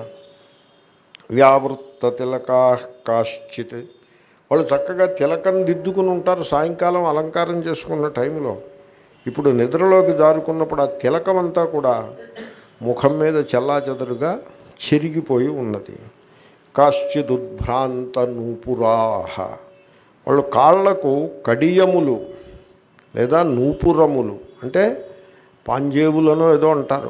S1: వ్యావృత్త తిలకా కాశ్చిత్ వాళ్ళు చక్కగా తిలకం దిద్దుకుని ఉంటారు సాయంకాలం అలంకారం చేసుకున్న టైంలో ఇప్పుడు నిద్రలోకి జారుకున్నప్పుడు ఆ తిలకం అంతా కూడా ముఖం మీద చెల్లాచెదరుగా చెరిగిపోయి ఉన్నది కాశ్చిదుద్భ్రాంత నూపురాహ వాళ్ళు కాళ్లకు కడియములు లేదా నూపురములు అంటే పాంజేవులను ఏదో అంటారు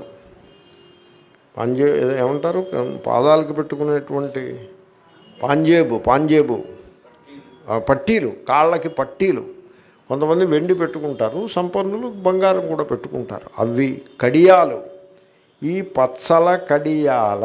S1: పాంజే ఏదో ఏమంటారు పాదాలకు పెట్టుకునేటువంటి పాంజేబు పాంజేబు ఆ, పట్టీలు కాళ్ళకి పట్టీలు కొంతమంది వెండి పెట్టుకుంటారు సంపన్నులు బంగారం కూడా పెట్టుకుంటారు అవి కడియాలు ఈ పచ్చల కడియాల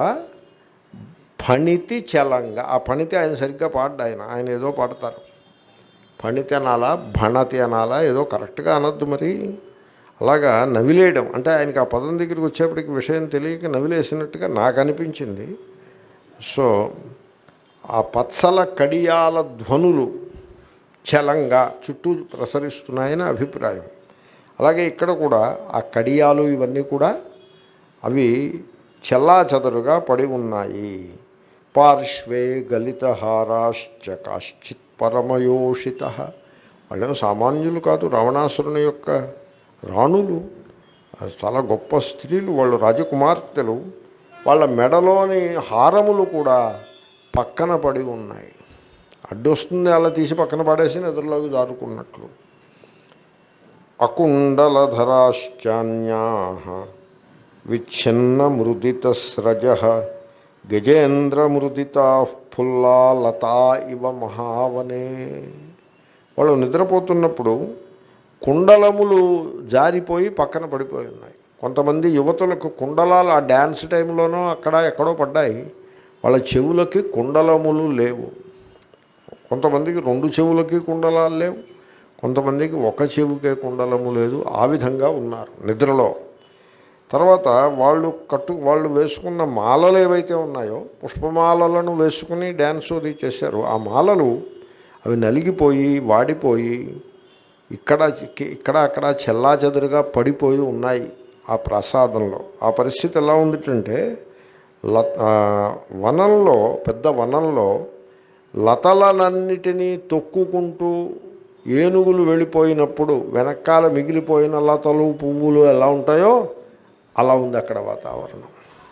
S1: ఫణితి చలంగా ఆ ఫణితి ఆయన సరిగ్గా పాడ్డు ఆయన ఆయన ఏదో పాడతారు ఫణితి అనాలా భణతి అనాలా ఏదో కరెక్ట్గా అనొద్దు మరి అలాగా నవిలేయడం అంటే ఆయనకి ఆ పదం దగ్గరికి వచ్చేప్పటికి విషయం తెలియక నవిలేసినట్టుగా నాకు అనిపించింది సో ఆ పచ్చల కడియాల ధ్వనులు చలంగా చుట్టూ ప్రసరిస్తున్నాయని అభిప్రాయం అలాగే ఇక్కడ కూడా ఆ కడియాలు ఇవన్నీ కూడా అవి చెల్లాచెదరుగా పడి ఉన్నాయి పార్శ్వే గలితహారాశ్చ కాశ్చిత్ పరమయోషిత వాళ్ళేమో సామాన్యులు కాదు రావణాసురుని యొక్క రాణులు అది చాలా గొప్ప స్త్రీలు వాళ్ళు రాజకుమార్తెలు వాళ్ళ మెడలోని హారములు కూడా పక్కన పడి ఉన్నాయి అడ్డొస్తుంది అలా తీసి పక్కన పడేసి నిద్రలోకి జారుకున్నట్లు అకుండలధరాశ్చాన్యా విచ్ఛిన్న మృదితస్రజ గజేంద్రమృదితా ఫుల్లా లతా ఇవ మహావనే వాళ్ళు నిద్రపోతున్నప్పుడు కుండలములు జారిపోయి పక్కన పడిపోయి ఉన్నాయి కొంతమంది యువతులకు కుండలాలు ఆ డ్యాన్స్ టైంలోనో అక్కడ ఎక్కడో పడ్డాయి వాళ్ళ చెవులకి కుండలములు లేవు కొంతమందికి రెండు చెవులకి కుండలాలు లేవు కొంతమందికి ఒక చెవుకే కుండలము లేదు ఆ విధంగా ఉన్నారు నిద్రలో తర్వాత వాళ్ళు కట్టు వాళ్ళు వేసుకున్న మాలలు ఏవైతే ఉన్నాయో పుష్పమాలలను వేసుకుని డ్యాన్స్ అది చేశారు ఆ మాలలు అవి నలిగిపోయి వాడిపోయి ఇక్కడ ఇక్కడ అక్కడ చెల్లాచెదురుగా పడిపోయి ఉన్నాయి ఆ ప్రసాదంలో ఆ పరిస్థితి ఎలా ఉందిటంటే ల వనంలో పెద్ద వనంలో లతలనన్నిటినీ తొక్కుకుంటూ ఏనుగులు వెళ్ళిపోయినప్పుడు వెనకాల మిగిలిపోయిన లతలు పువ్వులు ఎలా ఉంటాయో అలా ఉంది అక్కడ వాతావరణం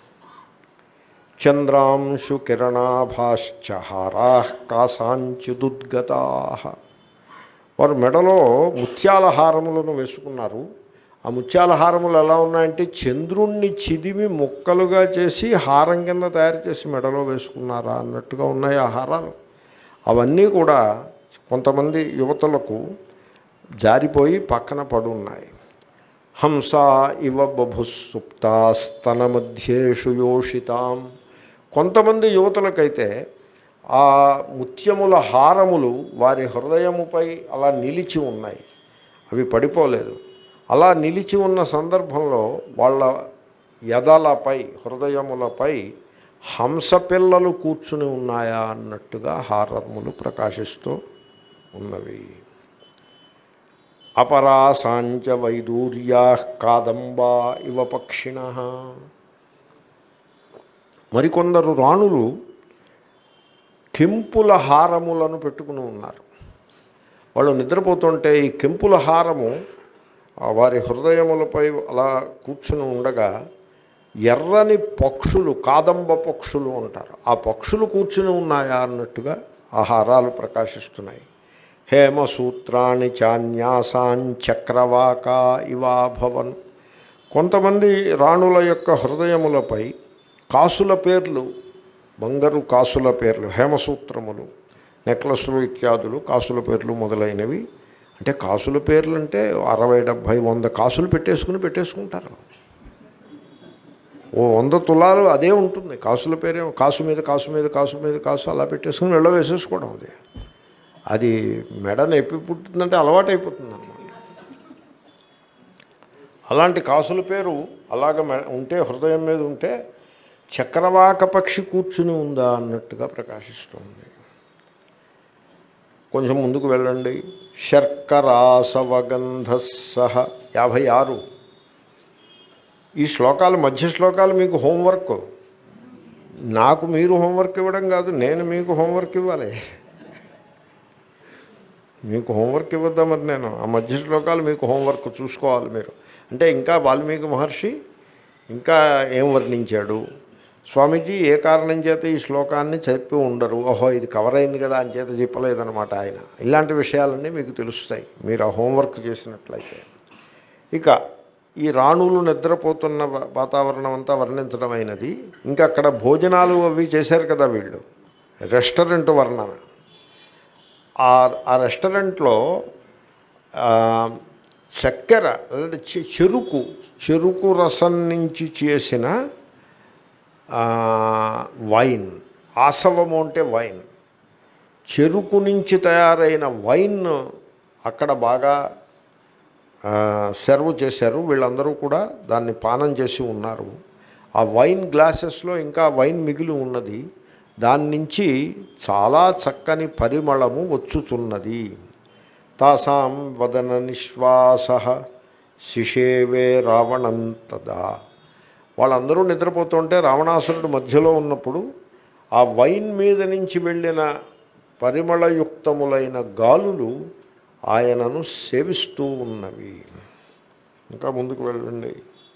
S1: చంద్రాంశు కిరణాభాశ్చ హారా కాసాంచిదుద్గతా వారు మెడలో ముత్యాల హారములను వేసుకున్నారు ఆ ముత్యాల హారములు ఎలా ఉన్నాయంటే చంద్రుణ్ణి చిదిమి ముక్కలుగా చేసి హారం కింద తయారు చేసి మెడలో వేసుకున్నారా అన్నట్టుగా ఉన్నాయి ఆ హారాలు అవన్నీ కూడా కొంతమంది యువతలకు జారిపోయి పక్కన పడున్నాయి హంస ఇవ బభుసుప్తాస్తన మధ్యేషు యోషితాం కొంతమంది యువతులకైతే ఆ ముత్యముల హారములు వారి హృదయముపై అలా నిలిచి ఉన్నాయి అవి పడిపోలేదు అలా నిలిచి ఉన్న సందర్భంలో వాళ్ళ ఎదలపై హృదయములపై హంస పిల్లలు కూర్చుని ఉన్నాయా అన్నట్టుగా హారములు ప్రకాశిస్తూ ఉన్నవి అపరాసాంచ వైదూర్యా కాదంబా ఇవ పక్షిణ మరికొందరు రాణులు కెంపుల హారములను పెట్టుకుని ఉన్నారు వాళ్ళు నిద్రపోతుంటే ఈ కెంపుల హారము ఆ వారి హృదయములపై అలా కూర్చుని ఉండగా ఎర్రని పక్షులు కాదంబ పక్షులు అంటారు ఆ పక్షులు కూర్చుని ఉన్నాయా అన్నట్టుగా ఆ హారాలు ప్రకాశిస్తున్నాయి హేమసూత్రాణి చాన్యాసాంచక్రవాకా ఇవాభవన్ కొంతమంది రాణుల యొక్క హృదయములపై కాసుల పేర్లు బంగారు కాసుల పేర్లు హేమసూత్రములు నెక్లెస్లు ఇత్యాదులు కాసుల పేర్లు మొదలైనవి అంటే కాసుల పేర్లు అంటే అరవై డెబ్భై వంద కాసులు పెట్టేసుకుని పెట్టేసుకుంటారు ఓ వంద తులాలు అదే ఉంటుంది కాసుల పేరే కాసు మీద కాసు మీద కాసు మీద కాసు అలా పెట్టేసుకుని వెళ్ళ వేసేసుకోవడం అది అది మెడను ఎప్పి పుట్టిందంటే అలవాటు అయిపోతుంది అనమాట అలాంటి కాసుల పేరు అలాగ మె ఉంటే హృదయం మీద ఉంటే చక్రవాక పక్షి కూర్చుని ఉందా అన్నట్టుగా ప్రకాశిస్తుంది కొంచెం ముందుకు వెళ్ళండి శర్కరాసవగంధ సహ యాభై ఆరు ఈ శ్లోకాలు మధ్య శ్లోకాలు మీకు హోంవర్క్ నాకు మీరు హోంవర్క్ ఇవ్వడం కాదు నేను మీకు హోంవర్క్ ఇవ్వాలి మీకు హోంవర్క్ ఇవ్వద్దా మరి నేను ఆ మధ్య శ్లోకాలు మీకు హోంవర్క్ చూసుకోవాలి మీరు అంటే ఇంకా వాల్మీకి మహర్షి ఇంకా ఏం వర్ణించాడు స్వామీజీ ఏ కారణం చేత ఈ శ్లోకాన్ని చెప్పి ఉండరు ఓహో ఇది కవర్ అయింది కదా అని చేత చెప్పలేదన్నమాట ఆయన ఇలాంటి విషయాలన్నీ మీకు తెలుస్తాయి మీరు ఆ హోంవర్క్ చేసినట్లయితే ఇక ఈ రాణులు నిద్రపోతున్న వా- వాతావరణం అంతా వర్ణించడమైనది ఇంకా అక్కడ భోజనాలు అవి చేశారు కదా వీళ్ళు రెస్టారెంట్ వర్ణన ఆ ఆ రెస్టారెంట్లో ఆ, చక్కెర అంటే చె- చెరుకు చెరుకు రసం నుంచి చేసిన ఆ, వైన్ ఆసవము అంటే వైన్ చెరుకు నుంచి తయారైన వైన్ అక్కడ బాగా ఆ, సర్వ్ చేశారు వీళ్ళందరూ కూడా దాన్ని పానం చేసి ఉన్నారు ఆ వైన్ గ్లాసెస్లో ఇంకా వైన్ మిగిలి ఉన్నది దాని నుంచి చాలా చక్కని పరిమళము వచ్చుచున్నది తాసాం వదన నిశ్వాస శిషేవే రావణంతదా వాళ్ళందరూ నిద్రపోతుంటే రావణాసురుడు మధ్యలో ఉన్నప్పుడు ఆ వైన్ మీద నుంచి వెళ్ళిన పరిమళయుక్తములైన గాలులు ఆయనను సేవిస్తూ ఉన్నవి ఇంకా ముందుకు వెళ్ళండి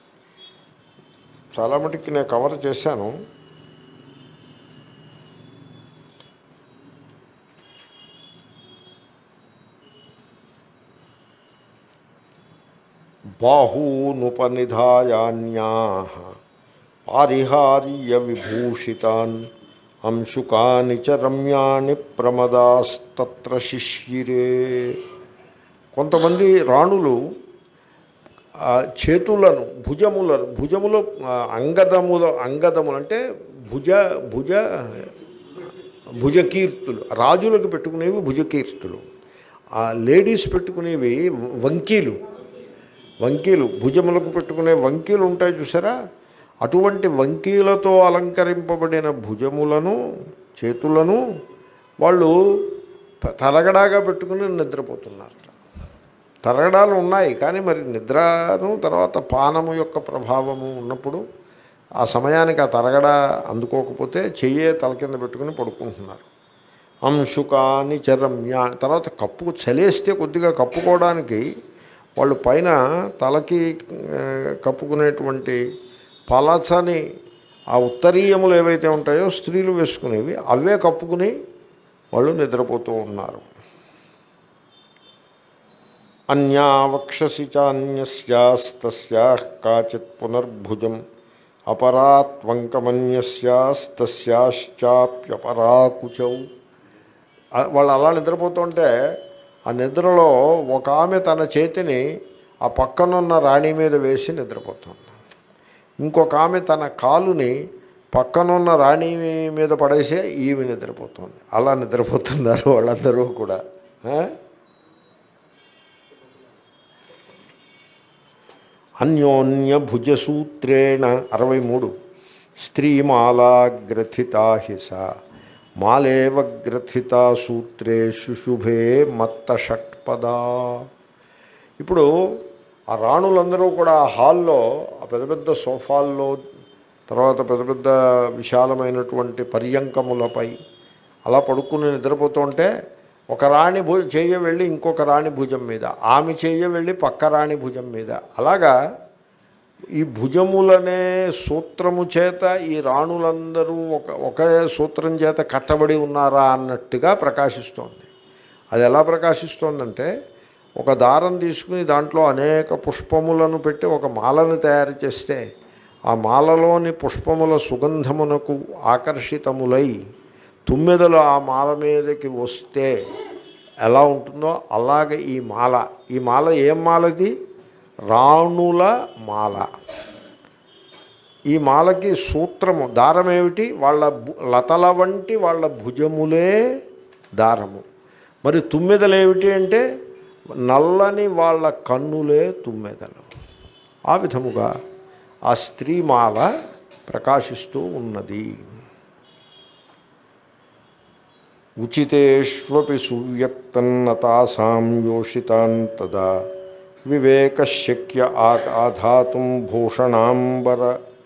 S1: చాలా మటుకి నేను కవర్ చేశాను బాహూనుపనిధాయాన్యా పారిహార్య విభూషితాన్ అంశుకాని చ రమ్యాని ప్రమదాస్తత్ర శిష్యిరే కొంతమంది రాణులు ఆ చేతులను భుజములను భుజములో ఆ, అంగదముల అంగదములు అంటే భుజ భుజ భుజకీర్తులు రాజులకు పెట్టుకునేవి భుజకీర్తులు ఆ లేడీస్ పెట్టుకునేవి వంకీలు వంకీలు భుజములకు పెట్టుకునే వంకీలు ఉంటాయి చూసారా అటువంటి వంకీలతో అలంకరింపబడిన భుజములను చేతులను వాళ్ళు ప- తరగడాగా పెట్టుకుని నిద్రపోతున్నారు తరగడాలు ఉన్నాయి కానీ మరి నిద్రను తర్వాత పానము యొక్క ప్రభావము ఉన్నప్పుడు ఆ సమయానికి ఆ తరగడ అందుకోకపోతే చెయ్యే తల కింద పెట్టుకుని పడుకుంటున్నారు అంశుకాని చరమ్య తర్వాత కప్పు చలేస్తే కొద్దిగా కప్పుకోవడానికి వాళ్ళు పైన తలకి ఆ, కప్పుకునేటువంటి పలచని ఆ ఉత్తరీయములు ఏవైతే ఉంటాయో స్త్రీలు వేసుకునేవి అవే కప్పుకుని వాళ్ళు నిద్రపోతూ ఉన్నారు అన్యావక్షసి చాన్యస్యాస్తస్యా కాచిత్ పునర్భుజం అపరాత్వంకమన్యస్యాస్తస్యాశ్చాప్యపరాకుచౌ ఆ- వాళ్ళు అలా నిద్రపోతుంటే ఆ నిద్రలో ఒక ఆమె తన చేతిని ఆ పక్కనున్న రాణి మీద వేసి నిద్రపోతుంది ఇంకొక ఆమె తన కాలుని పక్కనున్న రాణి మీద పడేసే ఈమె నిద్రపోతుంది అలా నిద్రపోతున్నారు వాళ్ళందరూ కూడా ఆ? అన్యోన్య భుజసూత్రేణ అరవై మూడు స్త్రీమాలా గ్రథితా హిస మాలేవ గ్రథితా సూత్రే శుశుభే మత్త షట్పదా ఇప్పుడు ఆ రాణులందరూ కూడా ఆ హాల్లో ఆ పెద్ద పెద్ద సోఫాల్లో తర్వాత పెద్ద పెద్ద విశాలమైనటువంటి పర్యంకములపై అలా పడుకుని నిద్రపోతుంటే ఒక రాణి భు చెయ్య వెళ్ళి ఇంకొక రాణి భుజం మీద ఆమె చెయ్య వెళ్ళి పక్క రాణి భుజం మీద అలాగా ఈ భుజములనే సూత్రము చేత ఈ రాణులందరూ ఒక ఒకే సూత్రం చేత కట్టబడి ఉన్నారా అన్నట్టుగా ప్రకాశిస్తోంది అది ఎలా ప్రకాశిస్తోందంటే ఒక దారం తీసుకుని దాంట్లో అనేక పుష్పములను పెట్టి ఒక మాలను తయారు చేస్తే ఆ మాలలోని పుష్పముల సుగంధమునకు ఆకర్షితములై తుమ్మెదలు ఆ మాల మీదకి వస్తే ఎలా ఉంటుందో అలాగే ఈ మాల ఈ మాల ఏం మాలది రాణుల మాల ఈ మాలకి సూత్రము దారం ఏమిటి వాళ్ళ భు- లతల వంటి వాళ్ళ భుజములే దారము మరి తుమ్మెదలు ఏమిటి అంటే నల్లని వాళ్ళ కన్నులే తుమ్మెదలు ఆ విధముగా ఆ స్త్రీ మాల ప్రకాశిస్తూ ఉన్నది ఉచితేష్వపి సువ్యక్తన్నతాసాం యోషితాన్ తదా వివేకశక్య ఆధాతుం భూషణాంబర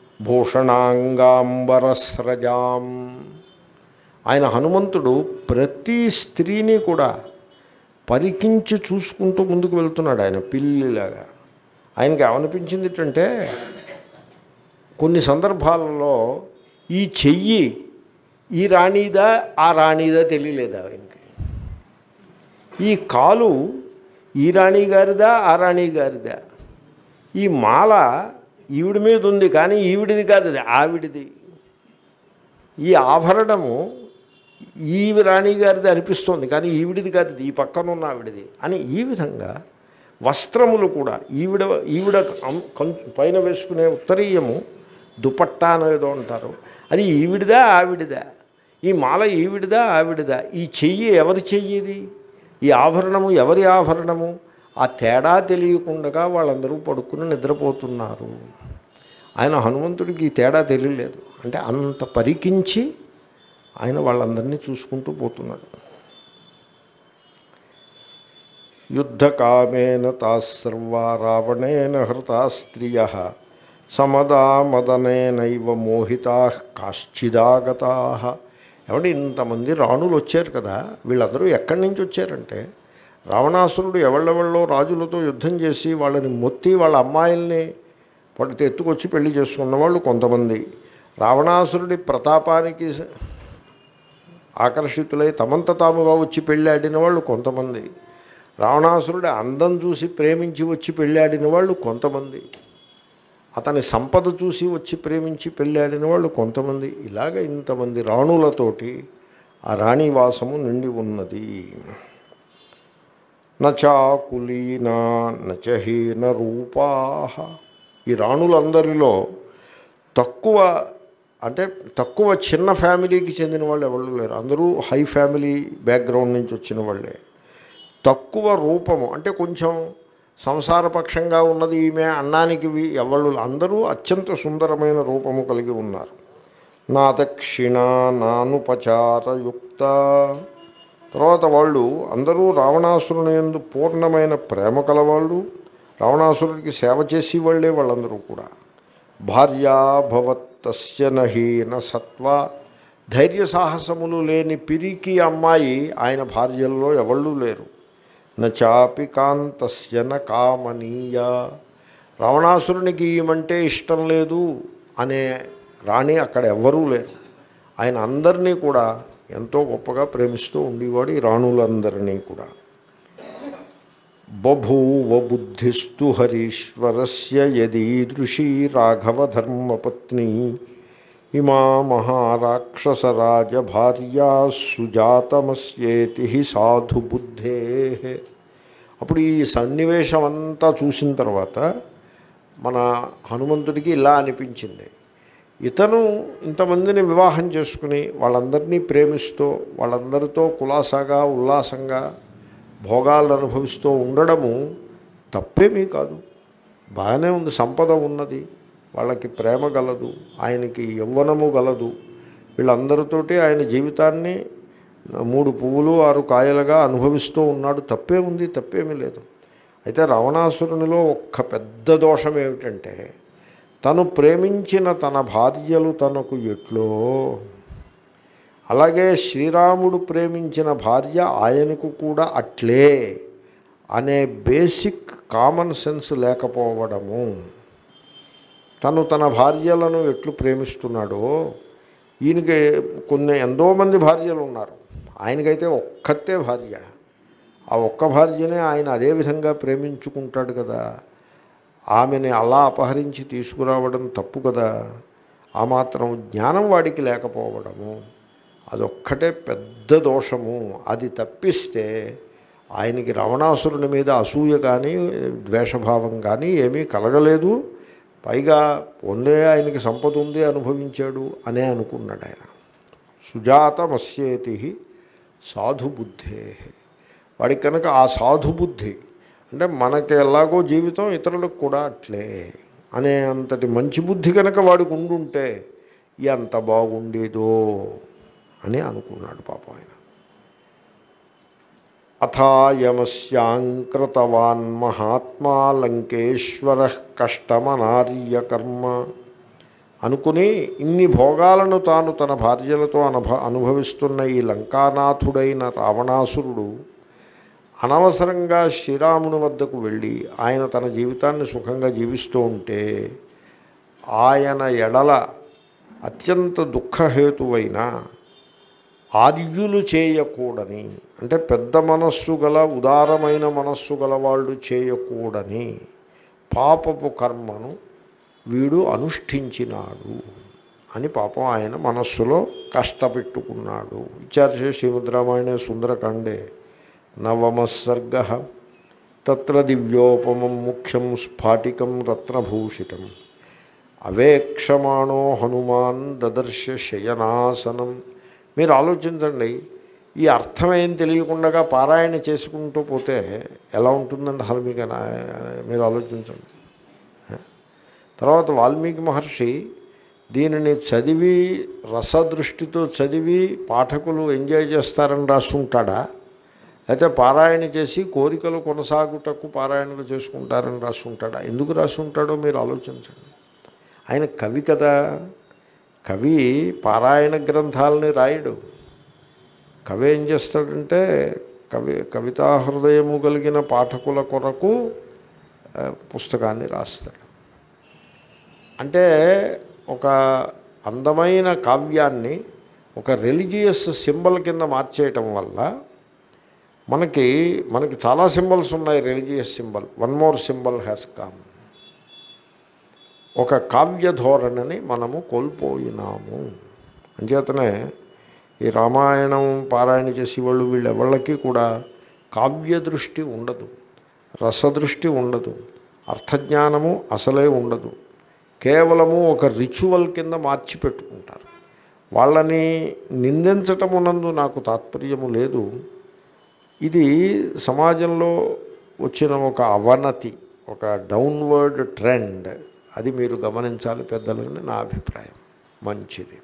S1: భూషణాంగాంబరస్రజాం ఆయన హనుమంతుడు ప్రతి స్త్రీని కూడా పరికించి చూసుకుంటూ ముందుకు వెళ్తున్నాడు ఆయన పిల్లిలాగా ఆయనకి ఏమనిపించింది అంటే కొన్ని సందర్భాలలో ఈ చెయ్యి ఈ రాణిదా ఆ రాణిదా తెలియలేదా ఆయనకి ఈ కాలు ఈ రాణి గారిదా ఆ రాణి గారిదా ఈ మాల ఈవిడి మీద ఉంది కానీ ఈవిడిది కాదు అది ఆవిడిది ఈ ఆభరణము ఈ రాణి గారిది అనిపిస్తోంది కానీ ఈవిడిది కాదు ఇది, ఈ పక్కన ఉన్న ఆవిడిది అని ఈ విధంగా వస్త్రములు కూడా ఈవిడ ఈవిడ అం- కం- పైన వేసుకునే ఉత్తరీయము దుపట్టా అనేదో అంటారు అది ఈవిడిదా ఆవిడిదా ఈ మాల ఈవిడిదా ఆవిడిదా ఈ చెయ్యి ఎవరి చెయ్యి ఇది ఈ ఆభరణము ఎవరి ఆభరణము ఆ తేడా తెలియకుండా వాళ్ళందరూ పడుకుని నిద్రపోతున్నారు ఆయన హనుమంతుడికి ఈ తేడా తెలియలేదు అంటే అంత పరికించి ఆయన వాళ్ళందరినీ చూసుకుంటూ పోతున్నాడు యుద్ధకామేన తాసర్వా రావణేన హృతా స్త్రియ సమదా మదనేనైవ మోహితా కాశ్చిదాగతా ఎవడు ఇంతమంది రాణులు వచ్చారు కదా వీళ్ళందరూ ఎక్కడి నుంచి వచ్చారంటే రావణాసురుడు ఎవళ్ళెవళ్ళో రాజులతో యుద్ధం చేసి వాళ్ళని మొత్తి వాళ్ళ అమ్మాయిల్ని పడితే ఎత్తుకొచ్చి పెళ్లి చేసుకున్న వాళ్ళు కొంతమంది రావణాసురుడి ప్రతాపానికి ఆకర్షితులై తమంత తాముగా వచ్చి పెళ్ళాడిన వాళ్ళు కొంతమంది రావణాసురుడి అందం చూసి ప్రేమించి వచ్చి పెళ్ళాడిన వాళ్ళు కొంతమంది అతని సంపద చూసి వచ్చి ప్రేమించి పెళ్ళాడిన వాళ్ళు కొంతమంది ఇలాగ ఇంతమంది రాణులతోటి ఆ రాణివాసము నిండి ఉన్నది నచాకులీనా నచహీన రూపా ఈ రాణులందరిలో తక్కువ అంటే తక్కువ చిన్న ఫ్యామిలీకి చెందిన వాళ్ళు ఎవరు లేరు అందరూ హై ఫ్యామిలీ బ్యాక్గ్రౌండ్ నుంచి వచ్చిన వాళ్ళే తక్కువ రూపము అంటే కొంచెం సంసారపక్షంగా ఉన్నది ఈమె అన్నానికి వి- ఎవళ్ళు అందరూ అత్యంత సుందరమైన రూపము కలిగి ఉన్నారు నా దక్షిణ నానుపచారయుక్త తర్వాత వాళ్ళు అందరూ రావణాసురుని ఎందు పూర్ణమైన ప్రేమ కలవాళ్ళు రావణాసురుడికి సేవ చేసి వాళ్ళే వాళ్ళందరూ కూడా భార్యాభవత్తస్య నహీన సత్వ ధైర్య సాహసములు లేని పిరికి అమ్మాయి ఆయన భార్యల్లో ఎవళ్ళు లేరు నచాపి కాంతస్య న కామనీయ రావణాసురునికి ఈమంటే ఇష్టం లేదు అనే రాణి అక్కడ ఎవ్వరూ లేరు ఆయన అందరినీ కూడా ఎంతో గొప్పగా ప్రేమిస్తూ ఉండేవాడు ఈ రాణులందరినీ కూడా బభూవ బుద్ధిస్తు హరీశ్వరస్య యదీదృశీ రాఘవధర్మపత్ని ఇమా మహారాక్షసరాజభార్యా సుజాతమస్యేతి సాధు బుద్ధే అప్పుడు ఈ సన్నివేశం అంతా చూసిన తర్వాత మన హనుమంతుడికి ఇలా అనిపించింది ఇతను ఇంతమందిని వివాహం చేసుకుని వాళ్ళందరినీ ప్రేమిస్తూ వాళ్ళందరితో కులాసాగా ఉల్లాసంగా భోగాలను అనుభవిస్తూ ఉండడము తప్పేమీ కాదు బాగానే ఉంది సంపద ఉన్నది వాళ్ళకి ప్రేమ గలదు ఆయనకి యవ్వనము గలదు వీళ్ళందరితోటి ఆయన జీవితాన్ని మూడు పువ్వులు ఆరు కాయలుగా అనుభవిస్తూ ఉన్నాడు తప్పే ఉంది తప్పేమీ లేదు అయితే రావణాసురునిలో ఒక్క పెద్ద దోషం ఏమిటంటే తను ప్రేమించిన తన భార్యలు తనకు ఎట్లో అలాగే శ్రీరాముడు ప్రేమించిన భార్య ఆయనకు కూడా అట్లే అనే బేసిక్ కామన్ సెన్స్ లేకపోవడము తను తన భార్యలను ఎట్లు ప్రేమిస్తున్నాడో ఈయనకి కొన్ని ఎంతో మంది భార్యలు ఉన్నారు ఆయనకైతే ఒక్కతే భార్య ఆ ఒక్క భార్యనే ఆయన అదే విధంగా ప్రేమించుకుంటాడు కదా ఆమెని అలా అపహరించి తీసుకురావడం తప్పు కదా ఆ మాత్రం జ్ఞానం వాడికి లేకపోవడము అదొక్కటే పెద్ద దోషము అది తప్పిస్తే ఆయనకి రావణాసురుని మీద అసూయ కానీ ద్వేషభావం కానీ ఏమీ కలగలేదు పైగా పొందే ఆయనకి సంపద ఉంది అనుభవించాడు అనే అనుకున్నాడు ఆయన సుజాతమస్యేతి సాధుబుద్ధే వాడికి కనుక ఆ సాధుబుద్ధి అంటే మనకి ఎలాగో జీవితం ఇతరులకు కూడా అట్లే అనే అంతటి మంచి బుద్ధి కనుక వాడికి ఉండుంటే ఎంత బాగుండేదో అని అనుకున్నాడు పాపం ఆయన అథాయమస్యాంకృతవాన్ మహాత్మా లంకేశ్వర కష్టమనార్యకర్మ అనుకుని ఇన్ని భోగాలను తాను తన భార్యలతో అనుభ అనుభవిస్తున్న ఈ లంకానాథుడైన రావణాసురుడు అనవసరంగా శ్రీరాముని వద్దకు వెళ్ళి ఆయన తన జీవితాన్ని సుఖంగా జీవిస్తూ ఉంటే ఆయన ఎడల అత్యంత దుఃఖహేతువైన ఆర్యులు చేయకూడని అంటే పెద్ద మనస్సు గల ఉదారమైన మనస్సు గల వాళ్ళు చేయకూడని పాపపు కర్మను వీడు అనుష్ఠించినాడు అని పాపం ఆయన మనస్సులో కష్టపెట్టుకున్నాడు విచార్య శ్రీమద్ రామాయణే సుందరకాండే నవమసర్గ తత్ర దివ్యోపమం ముఖ్యం స్ఫాటికం రత్నభూషితం అవేక్షమాణో హనుమాన్ దదర్శ శయనాసనం మీరు ఆలోచించండి ఈ అర్థం ఏం తెలియకుండా పారాయణ చేసుకుంటూ పోతే ఎలా ఉంటుందండి అసలు మీకు నా- మీరు ఆలోచించండి తర్వాత వాల్మీకి మహర్షి దీనిని చదివి రసదృష్టితో చదివి పాఠకులు ఎంజాయ్ చేస్తారని రాస్తుంటాడా అయితే పారాయణ చేసి కోరికలు కొనసాగుటకు పారాయణలు చేసుకుంటారని రాస్తుంటాడా ఎందుకు రాస్తుంటాడో మీరు ఆలోచించండి ఆయన కవి కదా కవి పారాయణ గ్రంథాలని రాయడు కవి ఏం చేస్తాడంటే కవి కవితా హృదయము కలిగిన పాఠకుల కొరకు ఆ, పుస్తకాన్ని రాస్తాడు అంటే ఒక అందమైన కావ్యాన్ని ఒక రిలీజియస్ సింబల్ కింద మార్చేయటం వల్ల మనకి మనకి చాలా సింబల్స్ ఉన్నాయి religious symbol one more symbol has come ఒక కావ్య ధోరణిని మనము కోల్పోయినాము అంచేతనే ఈ రామాయణం పారాయణ చేసేవాళ్ళు వీళ్ళెవళ్ళకి కూడా కావ్య దృష్టి ఉండదు రసదృష్టి ఉండదు అర్థజ్ఞానము అసలే ఉండదు కేవలము ఒక రిచువల్ కింద మార్చి పెట్టుకుంటారు వాళ్ళని నిందించటమునందు నాకు తాత్పర్యము లేదు ఇది సమాజంలో వచ్చిన ఒక అవనతి ఒక డౌన్వర్డ్ ట్రెండ్ అది మీరు గమనించాలి పెద్దలని నా అభిప్రాయం మంచిది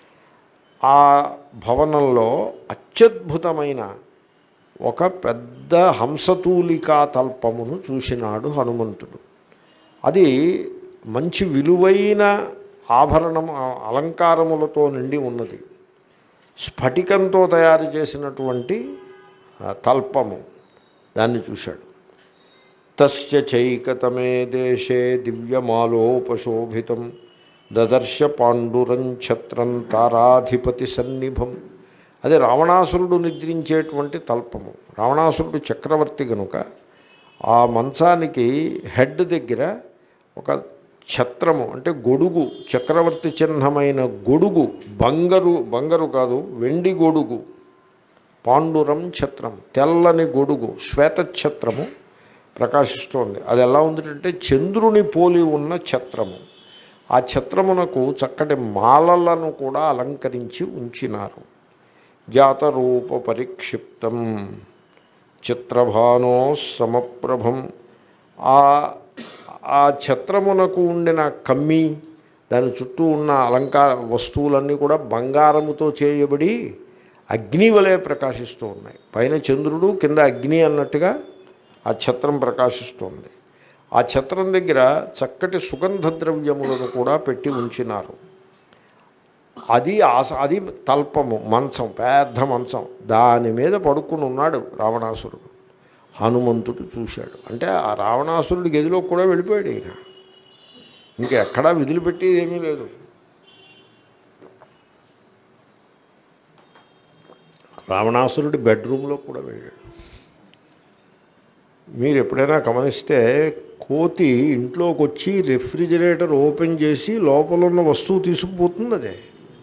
S1: ఆ భవనంలో అత్యద్భుతమైన ఒక పెద్ద హంసతూలికా తల్పమును చూసినాడు హనుమంతుడు అది మంచి విలువైన ఆభరణము అలంకారములతో నిండి ఉన్నది స్ఫటికంతో తయారు చేసినటువంటి ఆ, తల్పము దాన్ని చూశాడు తస్య చైకతమే దేశే దివ్యమాలోపశోభితం దదర్శ పాండురం ఛత్రం తారాధిపతి సన్నిభం అది రావణాసురుడు నిద్రించేటువంటి తల్పము రావణాసురుడు చక్రవర్తి గనుక ఆ మంచానికి హెడ్ దగ్గర ఒక ఛత్రము అంటే గొడుగు చక్రవర్తి చిహ్నమైన గొడుగు బంగరు బంగరు కాదు వెండి గొడుగు పాండురం ఛత్రం తెల్లని గొడుగు శ్వేతఛత్రము ప్రకాశిస్తోంది అది ఎలా ఉందంటే చంద్రుని పోలి ఉన్న ఛత్రము ఆ ఛత్రమునకు చక్కటి మాలలను కూడా అలంకరించి ఉంచినారు జాతరూప పరిక్షిప్తం చిత్రభానో సమప్రభం ఆ ఆ ఛత్రమునకు ఉండిన కమ్మి దాని చుట్టూ ఉన్న అలంకార వస్తువులన్నీ కూడా బంగారముతో చేయబడి అగ్ని వలె ప్రకాశిస్తూ ఉన్నాయి పైన చంద్రుడు కింద అగ్ని అన్నట్టుగా ఆ ఛత్రం ప్రకాశిస్తోంది ఆ ఛత్రం దగ్గర చక్కటి సుగంధ ద్రవ్యములను కూడా పెట్టి ఉంచినారు అది ఆస అది తల్పము మంచం పెద్ద మంచం దాని మీద పడుకుని ఉన్నాడు రావణాసురుడు హనుమంతుడు చూశాడు అంటే ఆ రావణాసురుడి గదిలో కూడా వెళ్ళిపోయాడు ఈయన ఇంకా ఎక్కడా విధులు పెట్టేది ఏమీ లేదు రావణాసురుడి బెడ్రూమ్లో కూడా వెళ్ళాడు మీరు ఎప్పుడైనా గమనిస్తే కోతి ఇంట్లోకి వచ్చి రెఫ్రిజిరేటర్ ఓపెన్ చేసి లోపల ఉన్న వస్తువు తీసుకుపోతుంది అదే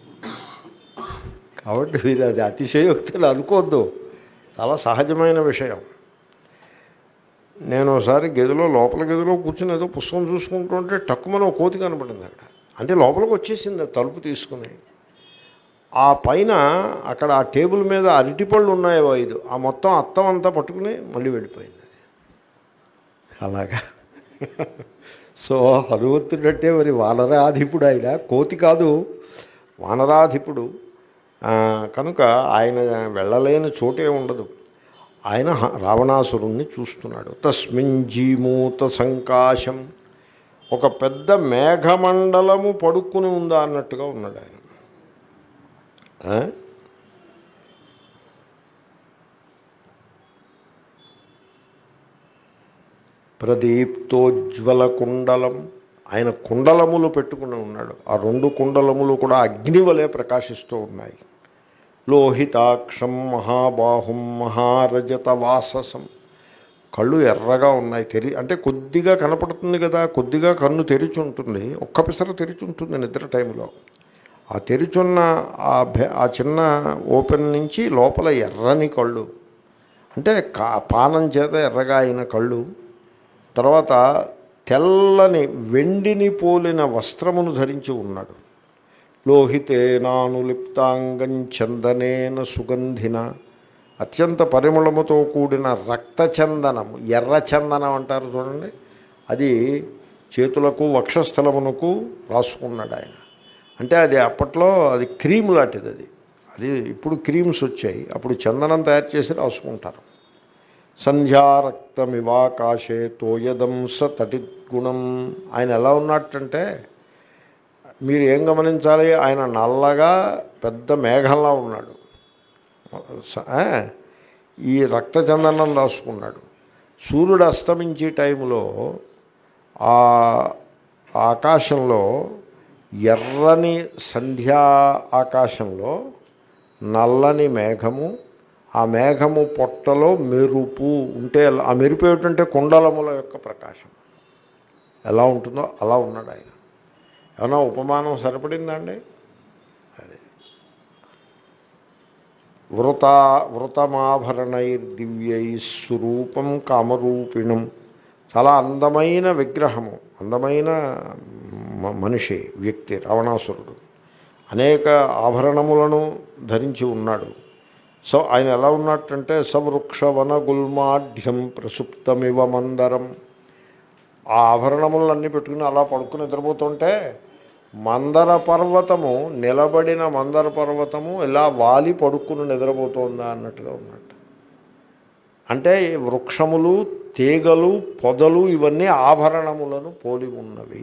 S1: కాబట్టి మీరు అది అతిశయోక్తులు అనుకోవద్దు చాలా సహజమైన విషయం నేను ఒకసారి గదిలో లోపల గదిలో కూర్చుని ఏదో పుస్తకం చూసుకుంటుంటే టక్కుమని ఒక కోతి కనపడింది అక్కడ అంటే లోపలికి వచ్చేసింది ఆ తలుపు తీసుకుని ఆ పైన అక్కడ ఆ టేబుల్ మీద అరటిపళ్ళు ఉన్నాయో ఐదు ఆ మొత్తం అత్తం అంతా పట్టుకుని మళ్ళీ వెళ్ళిపోయింది అలాగా సో హనుమంతుడంటే మరి వానరాధిపుడు ఆయన కోతి కాదు వానరాధిపుడు ఆ, కనుక ఆయన వెళ్ళలేని చోటే ఉండదు ఆయన హ- రావణాసురుణ్ణి చూస్తున్నాడు తస్మిన్ జీమూత సంకాశం ఒక పెద్ద మేఘమండలము పడుకుని ఉందా అన్నట్టుగా ఉన్నాడు ఆయన ఆ? ప్రదీప్తోజ్వల కుండలం ఆయన కుండలములు పెట్టుకుని ఉన్నాడు ఆ రెండు కుండలములు కూడా అగ్ని వలె ప్రకాశిస్తూ ఉన్నాయి లోహితాక్షం మహాబాహుం మహారజత వాససం కళ్ళు ఎర్రగా ఉన్నాయి తెరి అంటే కొద్దిగా కనపడుతుంది కదా కొద్దిగా కన్ను తెరిచి ఉంటుంది ఒక్క పిసర తెరిచి ఉంటుంది నిద్ర టైంలో ఆ తెరిచున్న ఆ భె- ఆ చిన్న ఓపెన్ నుంచి లోపల ఎర్రని కళ్ళు అంటే కా పానం చేత ఎర్రగా అయిన కళ్ళు తర్వాత తెల్లని వెండిని పోలిన వస్త్రమును ధరించి ఉన్నాడు లోహితే నానులిప్తాంగం చందనేన సుగంధిన అత్యంత పరిమళముతో కూడిన రక్తచందనము ఎర్రచందనం అంటారు చూడండి అది చేతులకు వక్షస్థలమునకు రాసుకున్నాడు ఆయన అంటే అది అప్పట్లో అది క్రీమ్ లాంటిది అది అది ఇప్పుడు క్రీమ్స్ వచ్చాయి అప్పుడు చందనం తయారు చేసి రాసుకుంటారు సంధ్యారక్తమివాకాశే తోయదంస తటిగుణం ఆయన ఎలా ఉన్నట్టంటే మీరు ఏం గమనించాలి ఆయన నల్లగా పెద్ద మేఘంలా ఉన్నాడు స- ఆ, ఈ రక్తచందనం రాసుకున్నాడు సూర్యుడు అస్తమించే టైంలో ఆ ఆకాశంలో ఎర్రని సంధ్యా ఆకాశంలో నల్లని మేఘము ఆ మేఘము పొట్టలో మెరుపు ఉంటే ఎలా- ఆ మెరుపు ఏమిటంటే కుండలముల యొక్క ప్రకాశం ఎలా ఉంటుందో అలా ఉన్నాడు ఆయన ఏమన్నా ఉపమానం సరిపడిందండి అదే వృత వృతమాభరణైర్దివ్యై స్వరూపం కామరూపిణం చాలా అందమైన విగ్రహము అందమైన మ- మనిషి వ్యక్తి రావణాసురుడు అనేక ఆభరణములను ధరించి ఉన్నాడు సో ఆయన ఎలా ఉన్నట్టంటే సవృక్షవన గుల్మాఢ్యం ప్రసుప్తమివ మందరం ఆ ఆభరణములన్నీ పెట్టుకుని అలా పడుకుని నిద్రపోతుంటే మందర పర్వతము నిలబడిన మందర పర్వతము ఇలా వాలి పడుకుని నిద్రపోతుందా అన్నట్టుగా ఉన్నట్టు అంటే ఈ వృక్షములు తీగలు పొదలు ఇవన్నీ ఆభరణములను పోలి ఉన్నవి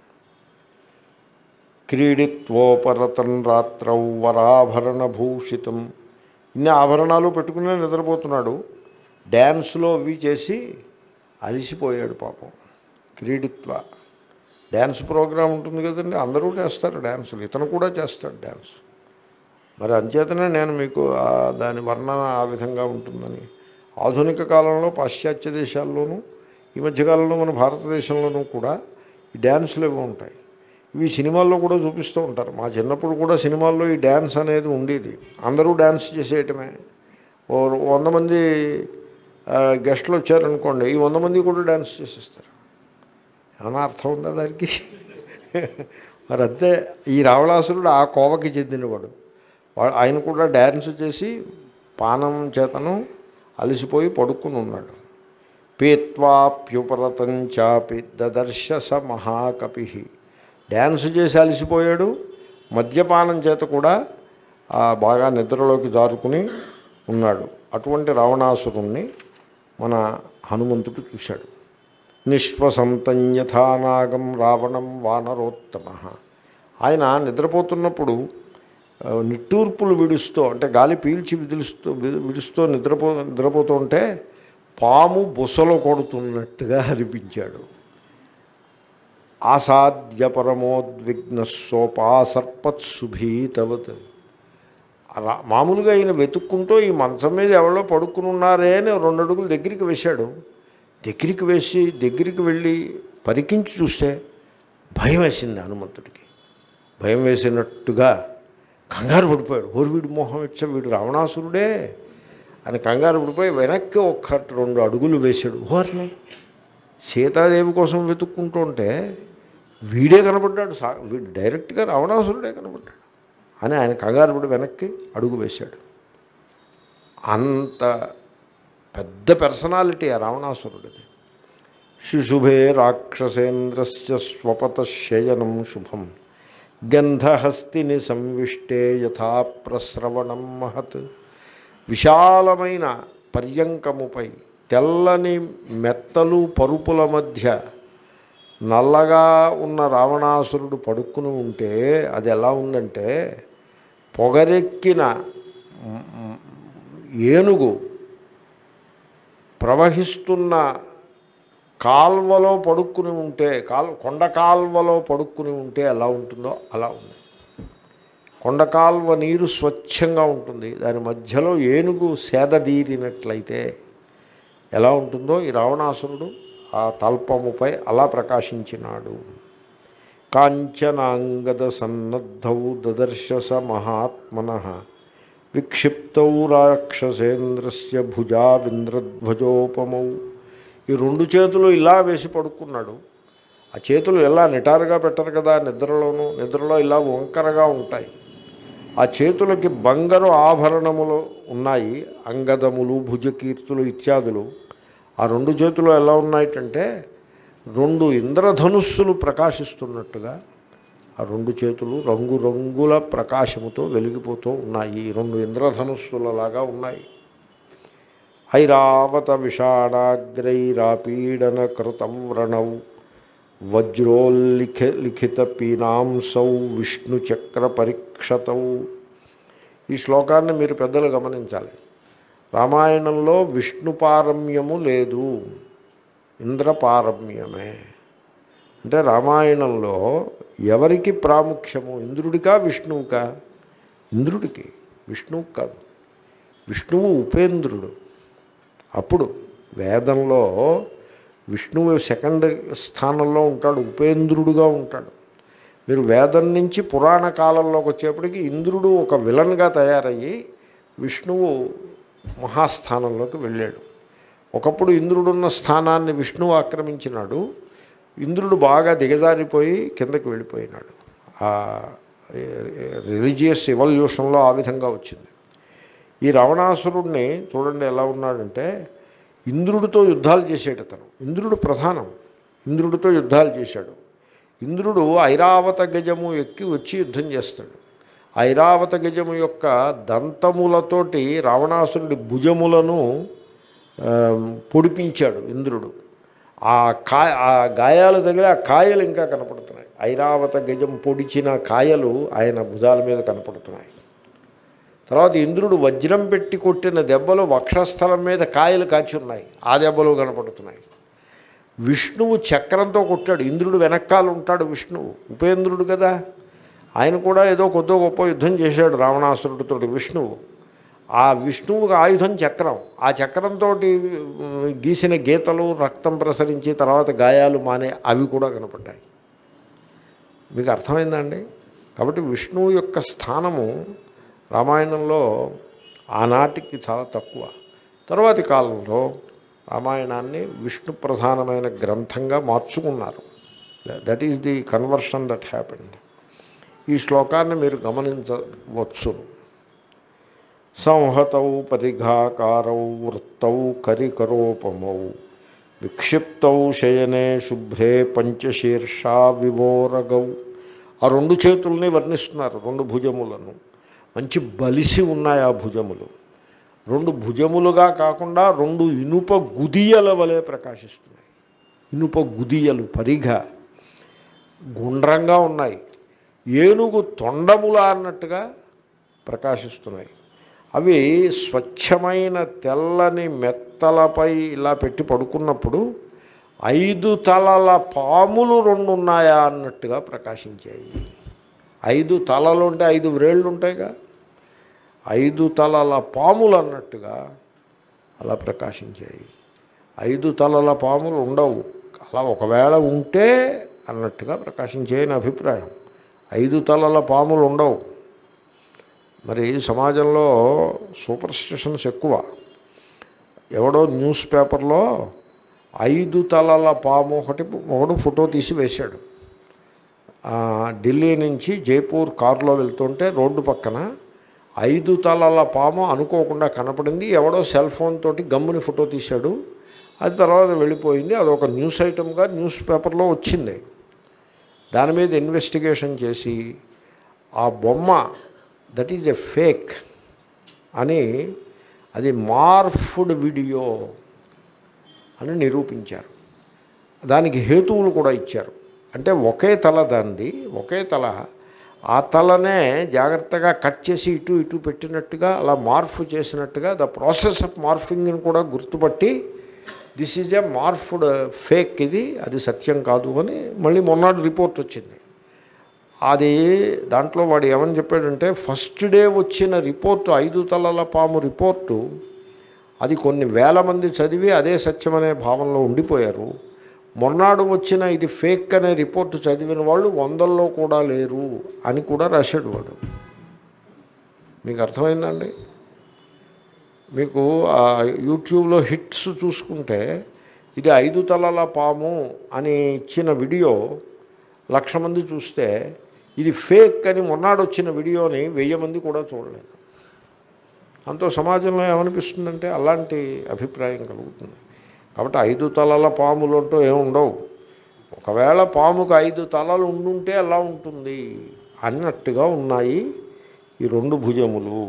S1: క్రీడిత్వోపరతం రాత్రౌ వరాభరణ భూషితం ఇన్ని ఆభరణాలు పెట్టుకునే నిద్రపోతున్నాడు డ్యాన్స్లో అవి చేసి అలిసిపోయాడు పాపం క్రీడిత్వ డ్యాన్స్ ప్రోగ్రాం ఉంటుంది కదండి అందరూ చేస్తారు డ్యాన్సులు ఇతను కూడా చేస్తాడు డ్యాన్స్ మరి అంచేతనే నేను మీకు ఆ దాని వర్ణన ఆ విధంగా ఉంటుందని ఆధునిక కాలంలో పాశ్చాత్య దేశాల్లోనూ ఈ మధ్యకాలంలో మన భారతదేశంలోనూ కూడా ఈ డ్యాన్సులు ఇవి ఉంటాయి ఇవి సినిమాల్లో కూడా చూపిస్తూ ఉంటారు మా చిన్నప్పుడు కూడా సినిమాల్లో ఈ డ్యాన్స్ అనేది ఉండేది అందరూ డ్యాన్స్ చేసేయటమే ఓ వంద మంది ఆ, గెస్టులు వచ్చారనుకోండి ఈ వంద మంది కూడా డ్యాన్స్ చేసేస్తారు ఏమైనా అర్థం ఉందా దానికి మరి అంతే ఈ రావణాసురుడు ఆ కోవకి చెందినవాడు వాడు ఆయన కూడా డ్యాన్స్ చేసి పానం చేతను అలసిపోయి పడుకుని ఉన్నాడు పీత్వాప్యుపరతం చాపి దదర్శ స మహాకపి డ్యాన్స్ చేసి అలసిపోయాడు మద్యపానం చేత కూడా ఆ, బాగా నిద్రలోకి జారుకుని ఉన్నాడు అటువంటి రావణాసురుణ్ణి మన హనుమంతుడు చూశాడు నిశ్వసంతం యథానాగం రావణం వానరోత్తమ ఆయన నిద్రపోతున్నప్పుడు ఆ, నిట్టూర్పులు విడుస్తూ అంటే గాలి పీల్చి విదులుస్తూ వి- విడుస్తూ నిద్రపో నిద్రపోతుంటే పాము బుసలో కొడుతున్నట్టుగా అనిపించాడు ఆసాద్య పరమోద్విగ్న సోపాసర్పత్సుభీతవత్ అలా మామూలుగా ఈయన వెతుక్కుంటూ ఈ మంచం మీద ఎవరో పడుకుని ఉన్నారే అని రెండు అడుగులు దగ్గరికి వేశాడు దగ్గరికి వేసి దగ్గరికి వెళ్ళి పరికించి చూస్తే భయం వేసింది హనుమంతుడికి భయం వేసినట్టుగా కంగారు పడిపోయాడు ఓరు వీడి మోహం ఇచ్చా వీడు రావణాసురుడే అని కంగారు పడిపోయి వెనక్కి ఒక్క రెండు అడుగులు వేశాడు ఓర్ని సీతాదేవి కోసం వెతుక్కుంటూ ఉంటే వీడే కనపడ్డాడు సా వీడు డైరెక్ట్గా రావణాసురుడే కనపడ్డాడు అని ఆయన కంగారు పడి వెనక్కి అడుగు వేశాడు అంత పెద్ద పర్సనాలిటీ ఆ రావణాసురుడిది శిశుభే రాక్షసేంద్రస్య స్వపత శయనం శుభం గంధహస్తిని సంవిష్టే యథా ప్రస్రవణం మహత్ విశాలమైన పర్యంకముపై తెల్లని మెత్తలు పరుపుల మధ్య నల్లగా ఉన్న రావణాసురుడు పడుకుని ఉంటే అది ఎలా ఉందంటే పొగరెక్కిన మ్, మ్, ఏనుగు ప్రవహిస్తున్న కాల్వలో పడుక్కుని ఉంటే కాల్ కొండ కాల్వలో పడుక్కుని ఉంటే ఎలా ఉంటుందో అలా ఉంది కొండ కాల్వ నీరు స్వచ్ఛంగా ఉంటుంది దాని మధ్యలో ఏనుగు సేదదీరినట్లయితే ఎలా ఉంటుందో ఈ రావణాసురుడు ఆ తల్పముపై అలా ప్రకాశించినాడు కాంచనాంగద సన్నద్ధౌ దదర్శస మహాత్మన విక్షిప్తౌ రాక్షసేంద్రస్య భుజావింద్రధ్వజోపమౌ ఈ రెండు చేతులు ఇలా వేసి పడుకున్నాడు ఆ చేతులు ఎలా నిటారుగా పెట్టరు కదా నిద్రలోనూ నిద్రలో ఇలా వంకరగా ఉంటాయి ఆ చేతులకి బంగారు ఆభరణములు ఉన్నాయి అంగదములు భుజకీర్తులు ఇత్యాదులు ఆ రెండు చేతులు ఎలా ఉన్నాయంటే రెండు ఇంద్రధనుస్సులు ప్రకాశిస్తున్నట్టుగా ఆ రెండు చేతులు రంగురంగుల ప్రకాశముతో వెలిగిపోతూ ఉన్నాయి ఈ రెండు ఇంద్రధనుస్సులలాగా ఉన్నాయి ఐరావత విషాడాగ్రైరాపీడన కృతం వ్రణౌ వజ్రోల్లిఖ లిఖిత పీనాంసౌ విష్ణుచక్ర పరీక్షతౌ ఈ శ్లోకాన్ని మీరు పెద్దలు గమనించాలి రామాయణంలో విష్ణు పారమ్యము లేదు ఇంద్రపారమ్యమే అంటే రామాయణంలో ఎవరికి ప్రాముఖ్యము ఇంద్రుడికా విష్ణువుకా ఇంద్రుడికి విష్ణువుకి కాదు విష్ణువు ఉపేంద్రుడు అప్పుడు వేదంలో విష్ణువు సెకండ్ స్థానంలో ఉంటాడు ఉపేంద్రుడుగా ఉంటాడు మీరు వేదం నుంచి పురాణ కాలంలోకి వచ్చేప్పటికి ఇంద్రుడు ఒక విలన్గా తయారయ్యి విష్ణువు మహాస్థానంలోకి వెళ్ళాడు ఒకప్పుడు ఇంద్రుడున్న స్థానాన్ని విష్ణువు ఆక్రమించినాడు ఇంద్రుడు బాగా దిగజారిపోయి కిందకి వెళ్ళిపోయినాడు ఆ రిలీజియస్ ఎవల్యూషన్లో ఆ విధంగా వచ్చింది ఈ రావణాసురుణ్ణి చూడండి ఎలా ఉన్నాడంటే ఇంద్రుడితో యుద్ధాలు చేసేట అతను ఇంద్రుడు ప్రధానం ఇంద్రుడితో యుద్ధాలు చేశాడు ఇంద్రుడు ఐరావత గజము ఎక్కి వచ్చి యుద్ధం చేస్తాడు ఐరావత గజము యొక్క దంతములతోటి రావణాసురుడి భుజములను ఆ, పొడిపించాడు ఇంద్రుడు ఆ కా ఆ గాయాలు తగిలి ఆ కాయలు ఇంకా కనపడుతున్నాయి ఐరావత గజం పొడిచిన కాయలు ఆయన భుజాల మీద కనపడుతున్నాయి తర్వాత ఇంద్రుడు వజ్రం పెట్టి కొట్టిన దెబ్బలు వక్షస్థలం మీద కాయలు కాచి ఉన్నాయి ఆ దెబ్బలు కనపడుతున్నాయి విష్ణువు చక్రంతో కొట్టాడు ఇంద్రుడు వెనకాల ఉంటాడు విష్ణువు ఉపేంద్రుడు కదా ఆయన కూడా ఏదో కొద్దో గొప్ప యుద్ధం చేశాడు రావణాసురుడితో విష్ణువు ఆ విష్ణువుకి ఆయుధం చక్రం ఆ చక్రంతో గీసిన గీతలు రక్తం ప్రసరించి తర్వాత గాయాలు మానే అవి కూడా కనపడ్డాయి మీకు అర్థమైందండి కాబట్టి విష్ణువు యొక్క స్థానము రామాయణంలో ఆనాటికి చాలా తక్కువ తరువాతి కాలంలో రామాయణాన్ని విష్ణు ప్రధానమైన గ్రంథంగా మార్చుకున్నారు that is the conversion that happened ఈ శ్లోకాన్ని మీరు గమనించవచ్చు సంహతౌ పరిఘాకారౌ వృత్తౌ కరికరోపమౌ విక్షిప్తౌ శయనే శుభ్రే పంచశీర్షా వివోరగౌ ఆ రెండు చేతుల్ని వర్ణిస్తున్నారు రెండు భుజములను మంచి బలిసి ఉన్నాయి ఆ భుజములు రెండు భుజములుగా కాకుండా రెండు ఇనుప గుదియల వలె ప్రకాశిస్తున్నాయి ఇనుప గుదియలు పరిఘ గుండ్రంగా ఉన్నాయి ఏనుగు తొండముల అన్నట్టుగా ప్రకాశిస్తున్నాయి అవి స్వచ్ఛమైన తెల్లని మెత్తలపై ఇలా పెట్టి పడుకున్నప్పుడు ఐదు తలల పాములు రెండు ఉన్నాయా అన్నట్టుగా ప్రకాశించాయి ఐదు తలలు ఉంటే ఐదు వ్రేళ్ళు ఉంటాయిగా ఐదు తలల పాములు అన్నట్టుగా అలా ప్రకాశించాయి ఐదు తలల పాములు ఉండవు అలా ఒకవేళ ఉంటే అన్నట్టుగా ప్రకాశించే నా అభిప్రాయం ఐదు తలల పాములు ఉండవు మరి సమాజంలో సూపర్ స్టిషన్స్ ఎక్కువ ఎవడో న్యూస్ పేపర్లో ఐదు తలల పాము ఒకటి ఒకడు ఫోటో తీసి వేశాడు ఆ, ఢిల్లీ నుంచి జైపూర్ కారులో వెళ్తుంటే రోడ్డు పక్కన ఐదు తలల పాము అనుకోకుండా కనపడింది ఎవడో సెల్ ఫోన్ తోటి గమ్ముని ఫోటో తీశాడు అది తర్వాత వెళ్ళిపోయింది అది ఒక న్యూస్ ఐటమ్గా న్యూస్ పేపర్లో వచ్చింది దాని మీద ఇన్వెస్టిగేషన్ చేసి ఆ బొమ్మ దట్ ఈజ్ ఎ ఫేక్ అని అది మార్ఫుడ్ వీడియో అని నిరూపించారు దానికి హేతువులు కూడా ఇచ్చారు అంటే ఒకే తల దాంది ఒకే తల ఆ తలనే జాగ్రత్తగా కట్ చేసి ఇటు ఇటు పెట్టినట్టుగా అలా మార్ఫ్ చేసినట్టుగా ద ప్రాసెస్ ఆఫ్ మార్ఫింగ్ని కూడా గుర్తుపట్టి this is a morphed fake ఇది అది సత్యం కాదు అని మళ్ళీ మొన్నటి రిపోర్ట్ వచ్చింది అది దాంట్లో వాడు ఏమని చెప్పాడంటే ఫస్ట్ డే వచ్చిన రిపోర్టు ఐదు తలల పాము రిపోర్టు అది కొన్ని వేల మంది చదివి అదే సత్యమనే భావనలో ఉండిపోయారు మొన్నాడు వచ్చిన ఇది ఫేక్ అనే రిపోర్టు చదివిన వాళ్ళు వందల్లో కూడా లేరు అని కూడా రాశాడు వాడు మీకు అర్థమైందండి మీకు ఆ యూట్యూబ్లో హిట్స్ చూసుకుంటే ఇది ఐదు తలల పాము అని ఇచ్చిన వీడియో లక్ష మంది చూస్తే ఇది ఫేక్ అని మొన్నాడు వచ్చిన వీడియోని వెయ్యి మంది కూడా చూడలేదు అంతో సమాజంలో ఏమనిపిస్తుందంటే అలాంటి అభిప్రాయం కలుగుతుంది కాబట్టి ఐదు తలల పాములు అంటూ ఏమి ఉండవు ఒకవేళ పాముకు ఐదు తలలు ఉండుంటే ఎలా ఉంటుంది అన్నట్టుగా ఉన్నాయి ఈ రెండు భుజములు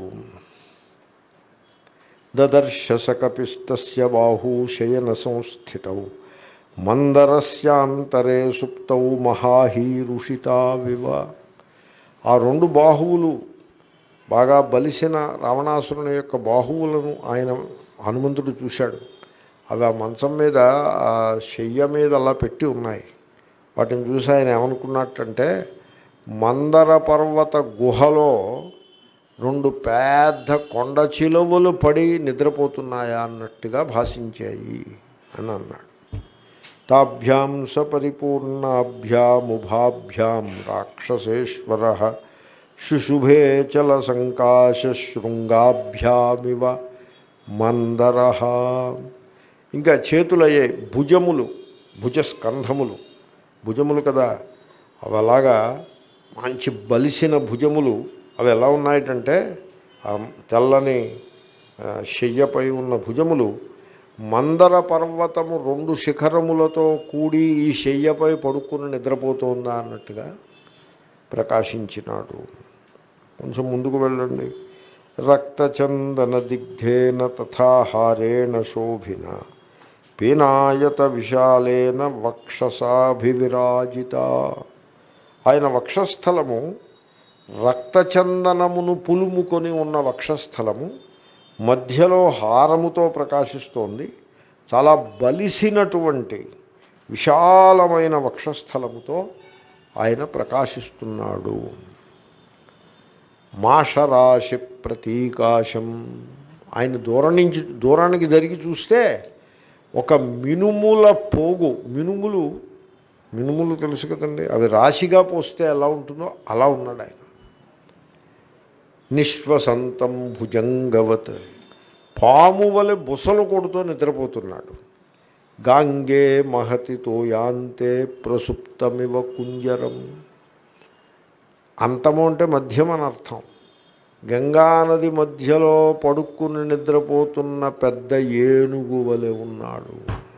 S1: దదర్శసకపిస్తస్య బాహూ శయన సంస్థితౌ మందరస్యాంతరే సుప్తౌ మహాహీరుషితావివ ఆ రెండు బాహువులు బాగా బలిసిన రావణాసురుని యొక్క బాహువులను ఆయన హనుమంతుడు చూశాడు అవి ఆ మంచం మీద ఆ శయ్య మీద అలా పెట్టి ఉన్నాయి వాటిని చూసి ఆయన ఏమనుకున్నట్టంటే మందర పర్వత గుహలో రెండు పెద్ద కొండ చిలువలు పడి నిద్రపోతున్నాయా అన్నట్టుగా భాషించాయి అని అన్నాడు తాభ్యాం సపరిపూర్ణాభ్యాముభాభ్యాం రాక్షసేశ్వర శుశుభే చల సంకాశ శృంగాభ్యామివ మందర ఇంకా చేతులయ్యే భుజములు భుజస్కంధములు భుజములు కదా అవి అలాగా మంచి బలిసిన భుజములు అవి ఎలా ఉన్నాయటంటే ఆ తెల్లని ఆ, శయ్యపై ఉన్న భుజములు మందర పర్వతము రెండు శిఖరములతో కూడి ఈ శయ్యపై పడుకుని నిద్రపోతోందా అన్నట్టుగా ప్రకాశించినాడు కొంచెం ముందుకు వెళ్ళండి రక్తచందన దిగ్ధేన తథాహారేణ శోభిన పీనాయత విశాలేన వక్షసాభివిరాజిత ఆయన వక్షస్థలము రక్తచందనమును పులుముకొని ఉన్న వక్షస్థలము మధ్యలో హారముతో ప్రకాశిస్తోంది చాలా బలిసినటువంటి విశాలమైన వక్షస్థలముతో ఆయన ప్రకాశిస్తున్నాడు మాషరాశి ప్రతీకాశం ఆయన దూరం నుంచి దూరానికి జరిగి చూస్తే ఒక మినుముల పోగు మినుములు మినుములు తెలుసు కదండి అవి రాశిగా పోస్తే ఎలా ఉంటుందో అలా ఉన్నాడు ఆయన నిశ్వసంతం భుజంగవత్ పాము వలె బుసలు కొడుతూ నిద్రపోతున్నాడు గాంగే మహతి తోయాంతే ప్రసుప్తమివ కుంజరం అంతము అంటే మధ్యం అని అర్థం గంగానది మధ్యలో పడుక్కుని నిద్రపోతున్న పెద్ద ఏనుగు వలె ఉన్నాడు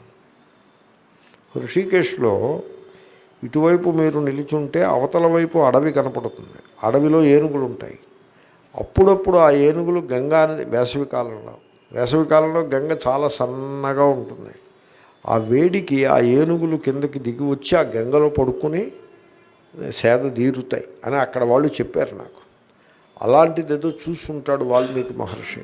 S1: ఋషికేశ్లో ఇటువైపు మీరు నిలిచుంటే అవతల వైపు అడవి కనపడుతుంది అడవిలో ఏనుగులు ఉంటాయి అప్పుడప్పుడు ఆ ఏనుగులు గంగా నది వేసవి కాలంలో వేసవి కాలంలో గంగ చాలా సన్నగా ఉంటుంది ఆ వేడికి ఆ ఏనుగులు కిందకి దిగి వచ్చి ఆ గంగలో పడుకుని సేద తీరుతాయి అని అక్కడ వాళ్ళు చెప్పారు నాకు అలాంటిది ఏదో చూసుంటాడు వాల్మీకి మహర్షి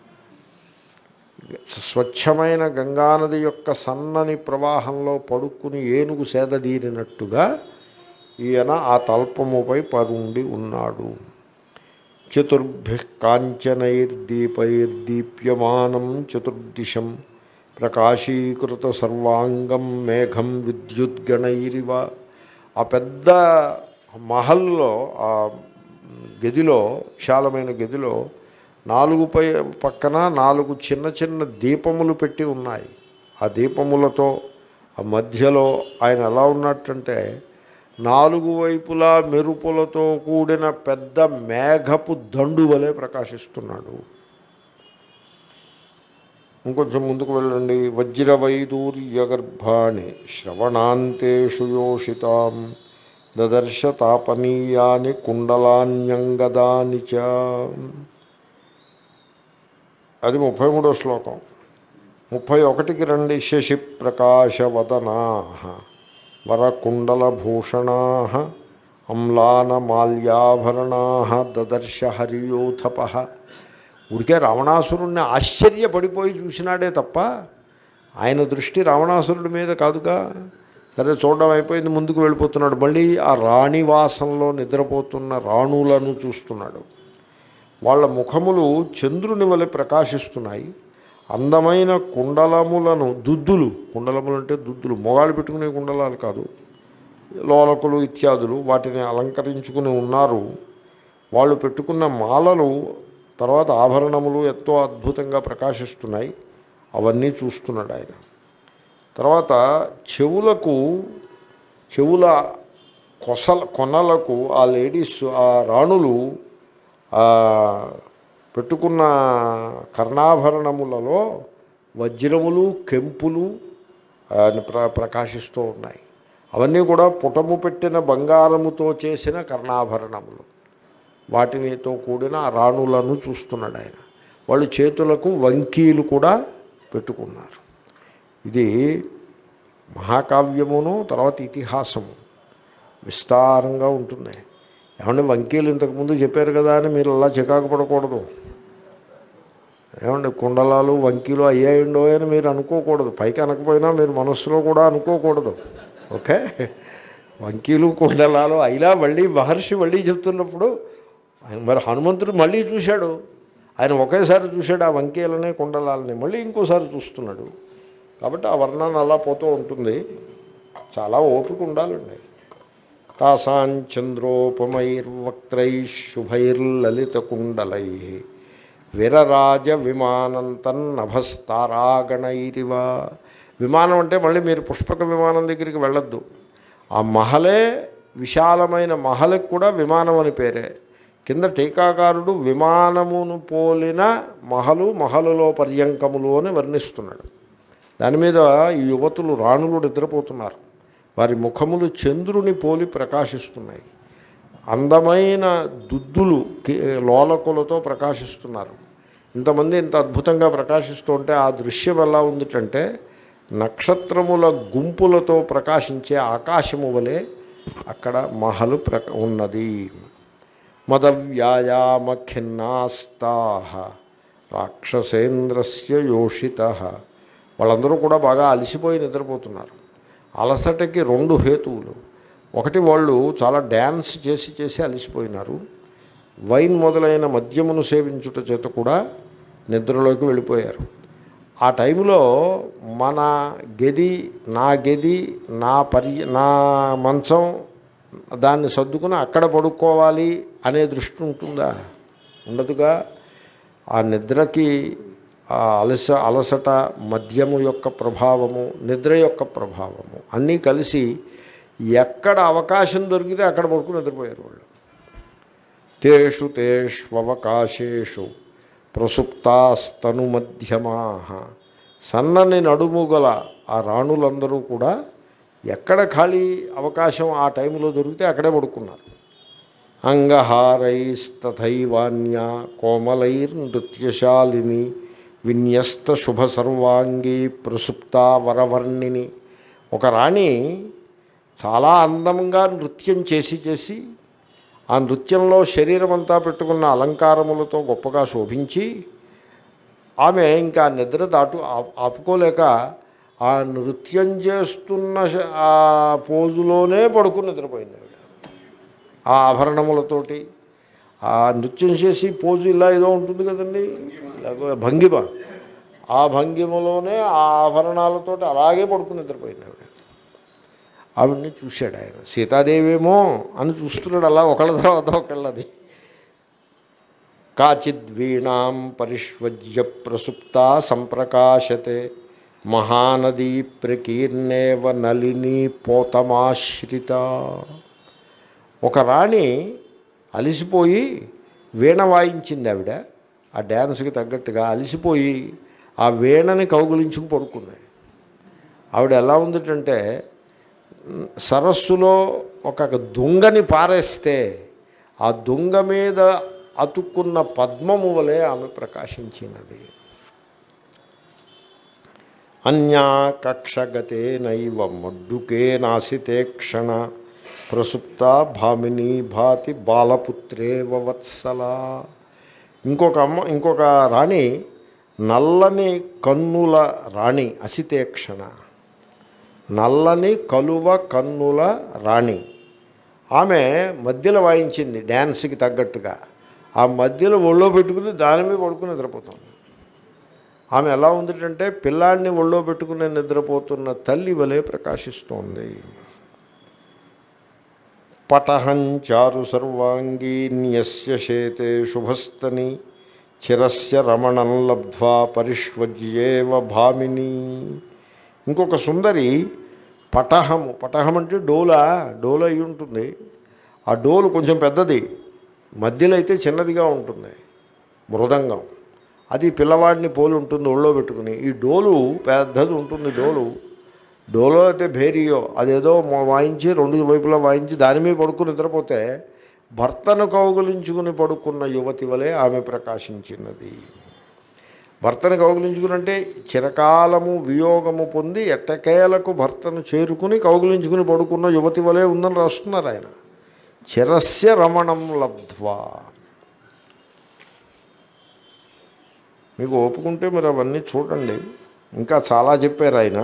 S1: స్వచ్ఛమైన గంగానది యొక్క సన్నని ప్రవాహంలో పడుకుని ఏనుగు సేదదీరినట్టుగా ఈయన ఆ తల్పముపై పరుండి ఉన్నాడు చతుర్భి కాంచనైర్దీపైర్దీప్యమానం చతుర్దిశం ప్రకాశీకృత సర్వాంగం మేఘం విద్యుద్గణైరివ ఆ పెద్ద మహల్లో ఆ గదిలో విశాలమైన గదిలో నాలుగు పై పక్కన నాలుగు చిన్న చిన్న దీపములు పెట్టి ఉన్నాయి ఆ దీపములతో ఆ మధ్యలో ఆయన ఎలా ఉన్నట్టంటే నాలుగు వైపులా మెరుపులతో కూడిన పెద్ద మేఘపు దండు వలె ప్రకాశిస్తున్నాడు ఇంకొంచెం ముందుకు వెళ్ళండి వజ్రవైదూర్యగర్భాణి శ్రవణాంతేషు యోషితాం దదర్శ తాపనీయాని కుండలాన్యంగదాని చ అది ముప్పై మూడో శ్లోకం ముప్పై ఒకటికి రండి శశి ప్రకాశవదనా వరకుండలభూషణా అమ్లానమాల్యాభరణా దదర్శ హరియోథప ఊరికే రావణాసురుణ్ణి ఆశ్చర్యపడిపోయి చూసినాడే తప్ప ఆయన దృష్టి రావణాసురుడి మీద కాదుగా సరే చూడడం అయిపోయింది ముందుకు వెళ్ళిపోతున్నాడు మళ్ళీ ఆ రాణివాసంలో నిద్రపోతున్న రాణులను చూస్తున్నాడు వాళ్ళ ముఖములు చంద్రుని వలె ప్రకాశిస్తున్నాయి అందమైన కుండలములను దుద్దులు కుండలములు అంటే దుద్దులు మొగాళ్ళు పెట్టుకునే కుండలాలు కాదు లోలకులు ఇత్యాదులు వాటిని అలంకరించుకుని ఉన్నారు వాళ్ళు పెట్టుకున్న మాలలు తర్వాత ఆభరణములు ఎంతో అద్భుతంగా ప్రకాశిస్తున్నాయి అవన్నీ చూస్తున్నాడు ఆయన తర్వాత చెవులకు చెవుల కొసల కొనలకు ఆ లేడీస్ ఆ రాణులు ఆ పెట్టుకున్న కర్ణాభరణములలో వజ్రములు కెంపులు ఆ, ప్ర ప్రకాశిస్తూ ఉన్నాయి అవన్నీ కూడా పుటము పెట్టిన బంగారముతో చేసిన కర్ణాభరణములు వాటినితో కూడిన ఆ రాణులను చూస్తున్నాడు ఆయన వాళ్ళు చేతులకు వంకీలు కూడా పెట్టుకున్నారు ఇది మహాకావ్యమును తర్వాత ఇతిహాసము విస్తారంగా ఉంటుంది ఏమంటే వంకీలు ఇంతకుముందు చెప్పారు కదా అని మీరు అలా చికాకు పడకూడదు ఏమండి కుండలాలు వంకీలు అయ్యాయిండో అని మీరు అనుకోకూడదు పైకి అనకపోయినా మీరు మనస్సులో కూడా అనుకోకూడదు ఓకే వంకీలు కుండలాలు అయినా మళ్ళీ మహర్షి మళ్ళీ చెప్తున్నప్పుడు ఆయన మరి హనుమంతుడు మళ్ళీ చూశాడు ఆయన ఒకేసారి చూశాడు ఆ వంకీలని కుండలాలని మళ్ళీ ఇంకోసారి చూస్తున్నాడు కాబట్టి ఆ వర్ణన అలా పోతూ ఉంటుంది చాలా ఓపిక ఉండాలండి తాసాంచంద్రోపమైర్వక్త్రై శుభైర్లలితకుండలై విరరాజ విమానంతన్నభస్తారాగణైరివ విమానం అంటే మళ్ళీ మీరు పుష్పక విమానం దగ్గరికి వెళ్ళొద్దు ఆ మహలే విశాలమైన మహలకు కూడా విమానం అని పేరే కింద టీకాకారుడు విమానమును పోలిన మహలు మహలులో పర్యంకములు అని వర్ణిస్తున్నాడు దాని మీద ఈ యువతులు రాణులు నిద్రపోతున్నారు వారి ముఖములు చంద్రుని పోలి ప్రకాశిస్తున్నాయి అందమైన దుద్దులు కి- లోలకులతో ప్రకాశిస్తున్నారు ఇంతమంది ఇంత అద్భుతంగా ప్రకాశిస్తుంటే ఆ దృశ్యం ఎలా ఉందిటంటే నక్షత్రముల గుంపులతో ప్రకాశించే ఆకాశము వలె అక్కడ మహలు ప్రక ఉన్నది మదవ్యాయామ ఖిన్నాస్తా రాక్షసేంద్రస్య యోషిత వాళ్ళందరూ కూడా బాగా అలసిపోయి నిద్రపోతున్నారు అలసటకి రెండు హేతువులు ఒకటి వాళ్ళు చాలా డ్యాన్స్ చేసి చేసి అలసిపోయినారు వైన్ మొదలైన మద్యమును సేవించుట చేత కూడా నిద్రలోకి వెళ్ళిపోయారు ఆ టైంలో మన గది నా గది నా పరి నా మంచం దాన్ని సర్దుకుని అక్కడ పడుకోవాలి అనే దృష్టి ఉంటుందా ఉండదుగా ఆ నిద్రకి ఆ అలస అలసట మద్యము యొక్క ప్రభావము నిద్ర యొక్క ప్రభావము అన్నీ కలిసి ఎక్కడ అవకాశం దొరికితే అక్కడ పడుకుని నిద్రపోయారు వాళ్ళు తేషు తేష్వకాశేషు ప్రసుప్తాస్తను మధ్యమా సన్నని నడుము గల ఆ రాణులందరూ కూడా ఎక్కడ ఖాళీ అవకాశం ఆ టైంలో దొరికితే అక్కడే పడుకున్నారు అంగహారైస్తథైవాన్య కోమలైర్నృత్యశాలిని విన్యస్త శుభ సర్వాంగీ ప్రసుప్త వరవర్ణిని ఒక రాణి చాలా అందంగా నృత్యం చేసి చేసి ఆ నృత్యంలో శరీరం అంతా పెట్టుకున్న అలంకారములతో గొప్పగా శోభించి ఆమె ఇంకా నిద్ర దాటు ఆపు- ఆపుకోలేక ఆ నృత్యం చేస్తున్న శ- ఆ పోజులోనే పడుకుని నిద్రపోయింది ఆవిడ ఆ ఆభరణములతోటి ఆ నృత్యం చేసి పోజు ఇలా ఏదో ఉంటుంది కదండి ఇలాగ భంగిమ ఆ భంగిమలోనే ఆ ఆభరణాలతోటి అలాగే పడుకుని నిద్రపోయింది ఆవిడ ఆవిడ్ని చూశాడు ఆయన సీతాదేవేమో అని చూస్తున్నాడు అలా ఒకళ్ళ తర్వాత ఒకళ్ళని కాచిద్వీణాం పరిష్వజ్య ప్రసుప్త సంప్రకాశతే మహానదీ ప్రకీర్ణేవ నలిని పోతమాశ్రిత ఒక రాణి అలిసిపోయి వీణ వాయించింది ఆవిడ ఆ డ్యాన్స్కి తగ్గట్టుగా అలిసిపోయి ఆ వీణని కౌగులించుకు పడుకుంది ఆవిడ ఎలా ఉందిటంటే మ్, సరస్సులో ఒక దొంగని పారేస్తే ఆ దొంగ మీద అతుక్కున్న పద్మము వలె ఆమె ప్రకాశించినది అన్యా కక్షగతే నైవ మడ్డుకే నాసితే క్షణ ప్రసుప్త భామిని భాతి బాలపుత్రేవ వత్సలా ఇంకొక అమ్మ ఇంకొక రాణి నల్లని కన్నుల రాణి అసితేక్షణ నల్లని కలువ కన్నుల రాణి ఆమె మధ్యలో వాయించింది డ్యాన్స్కి తగ్గట్టుగా ఆ మధ్యలో ఒళ్ళో పెట్టుకుని దాని మీద పడుకుని నిద్రపోతుంది ఆమె ఎలా ఉందంటే పిల్లాడిని ఒళ్ళో పెట్టుకుని నిద్రపోతున్న తల్లి వలె ప్రకాశిస్తోంది పటహం చారు సర్వాంగీ న్యస్య శేతే శుభస్తని చిరస్య రమణం లబ్ధ్వా పరిష్వజ్యేవ భామిని ఇంకొక సుందరి పటహము పటహం అంటే డోలా డోలు అయి ఉంటుంది ఆ డోలు కొంచెం పెద్దది మధ్యలో అయితే చిన్నదిగా ఉంటుంది మృదంగం అది పిల్లవాడిని పోలి ఉంటుంది ఒళ్ళో పెట్టుకుని ఈ డోలు పెద్దది ఉంటుంది డోలు డోలో అయితే భేరియో అదేదో మొ- వాయించి రెండు వైపులా వాయించి దాని మీద పడుకుని నిద్రపోతే భర్తను కౌగులించుకుని పడుకున్న యువతి వలె ఆమె ప్రకాశించినది భర్తను కౌగులించుకునంటే చిరకాలము వియోగము పొంది ఎట్టకేలకు భర్తను చేరుకుని కౌగులించుకుని పడుకున్న యువతి వలె ఉందని రాస్తున్నారు ఆయన చిరస్య రమణం లబ్ధ్వా మీకు ఒప్పుకుంటే మీరు అవన్నీ చూడండి ఇంకా చాలా చెప్పారు ఆయన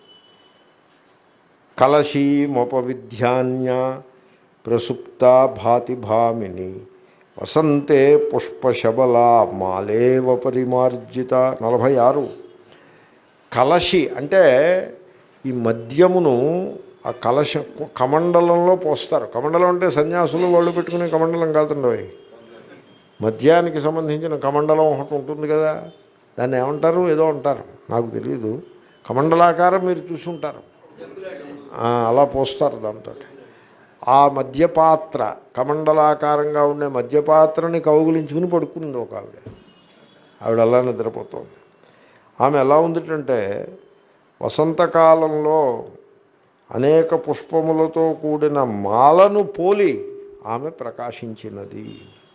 S1: కలశీమోపవిధ్యాన్య ప్రసుప్త భాతి భామిని వసంతే పుష్పశబల మాలేవ పరిమార్జిత నలభై ఆరు కలశి అంటే ఈ మద్యమును ఆ కలశ కమండలంలో పోస్తారు కమండలం అంటే సన్యాసులు వాళ్ళు పెట్టుకునే కమండలం కాదండి మద్యానికి సంబంధించిన కమండలం ఒకటి ఉంటుంది కదా దాన్ని ఏమంటారు ఏదో అంటారు నాకు తెలియదు కమండలాకారం మీరు చూసి ఉంటారు ఆ, అలా పోస్తారు దాంతో ఆ మద్యపాత్ర కమండలాకారంగా ఉండే మద్యపాత్రని కౌగులించుకుని పడుకుంది ఒక ఆవిడ ఆవిడ అలా నిద్రపోతుంది ఆమె ఎలా ఉందిటంటే వసంతకాలంలో అనేక పుష్పములతో కూడిన మాలను పోలి ఆమె ప్రకాశించినది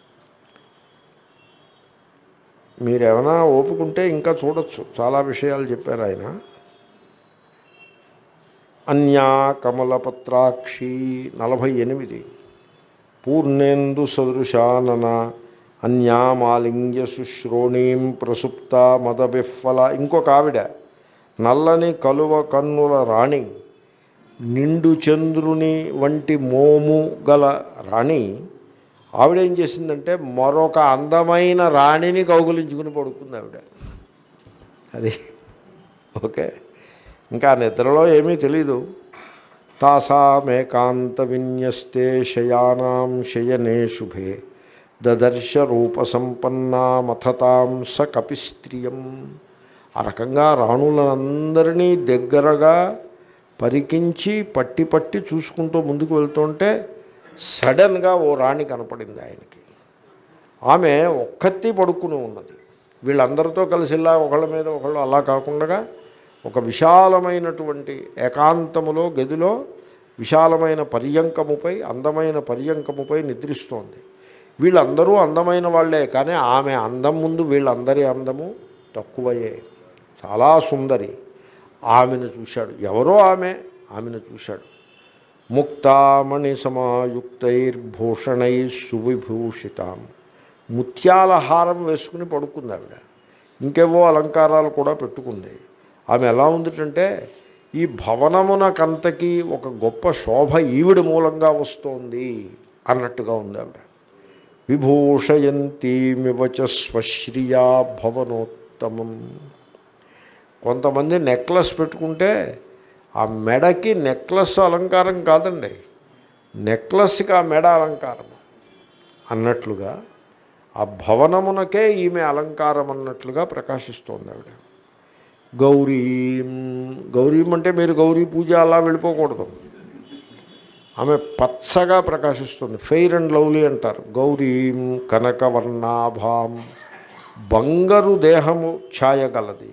S1: మీరేమైనా ఓపుకుంటే ఇంకా చూడొచ్చు చాలా విషయాలు చెప్పారు ఆయన అన్యా కమలపత్రాక్షి నలభై ఎనిమిది పూర్ణేందు సదృశానన అన్యామాలింగ్య శుశ్రోణీం ప్రసుప్త మదబిఫల ఇంకొక ఆవిడ నల్లని కలువ కన్నుల రాణి నిండు చంద్రుని వంటి మోము గల రాణి ఆవిడ ఏం చేసిందంటే మరొక అందమైన రాణిని కౌగులించుకుని పడుకుంది ఆవిడ అది ఓకే ఇంకా నిద్రలో ఏమీ తెలీదు తాసామేకాంత విన్యస్తే శయానాం శయనే శుభే దదర్శ రూపసంపన్నామథతాం స కపిస్త్రియం ఆ రకంగా రాణులందరినీ దగ్గరగా పరికించి పట్టి పట్టి చూసుకుంటూ ముందుకు వెళ్తుంటే సడన్గా ఓ రాణి కనపడింది ఆయనకి ఆమె ఒక్కత్తి పడుకుని ఉన్నది వీళ్ళందరితో కలిసి ఇలా ఒకళ్ళ మీద ఒకళ్ళు అలా కాకుండా ఒక విశాలమైనటువంటి ఏకాంతములో గదిలో విశాలమైన పర్యంకముపై అందమైన పర్యంకముపై నిద్రిస్తోంది వీళ్ళందరూ అందమైన వాళ్ళే కానీ ఆమె అందం ముందు వీళ్ళందరి అందము తక్కువయే చాలా సుందరి ఆమెను చూశాడు ఎవరో ఆమె ఆమెను చూశాడు ముక్తామణి సమాయుక్తైర్భూషణై సువిభూషితాం ముత్యాల హారం వేసుకుని పడుకుంది ఆవిడ ఇంకేవో అలంకారాలు కూడా పెట్టుకుంది ఆమె ఎలా ఉందిటంటే ఈ భవనమునకంతకి ఒక గొప్ప శోభ ఈవిడ మూలంగా వస్తోంది అన్నట్టుగా ఉంది ఆవిడ విభూషయంతీమివచ స్వశ్రియా భవనోత్తమం కొంతమంది నెక్లెస్ పెట్టుకుంటే ఆ మెడకి నెక్లెస్ అలంకారం కాదండి నెక్లెస్కి ఆ మెడ అలంకారం అన్నట్లుగా ఆ భవనమునకే ఈమె అలంకారం అన్నట్లుగా ప్రకాశిస్తోంది ఆవిడ గౌరీం గౌరీం అంటే మీరు గౌరీ పూజ అలా వెళ్ళిపోకూడదు ఆమె పచ్చగా ప్రకాశిస్తుంది ఫెయిర్ అండ్ లవ్లీ అంటారు గౌరీం కనకవర్ణాభాం బంగారు దేహము ఛాయ గలది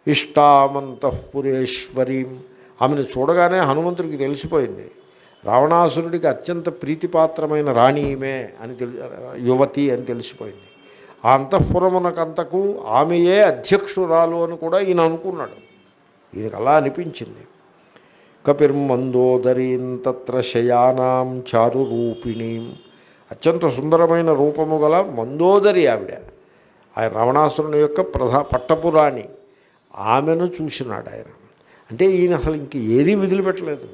S1: ఇష్టామంతఃపురేశ్వరీం ఆమెను చూడగానే హనుమంతుడికి తెలిసిపోయింది రావణాసురుడికి అత్యంత ప్రీతిపాత్రమైన రాణి ఈమె అని తెలి యువతి అని తెలిసిపోయింది ఆ అంతఃపురమునకంతకు ఆమెయే అధ్యక్షురాలు అని కూడా ఈయన అనుకున్నాడు ఈయనకు అలా అనిపించింది కపిర్మందోదరీం తత్ర శయానాం చారు రూపిణీం అత్యంత సుందరమైన రూపము గల మందోదరి ఆవిడ ఆయన రావణాసురుని యొక్క ప్రధా పట్టపురాణి ఆమెను చూసినాడు ఆయన అంటే ఈయన అసలు ఇంక ఏదీ వదిలిపెట్టలేదు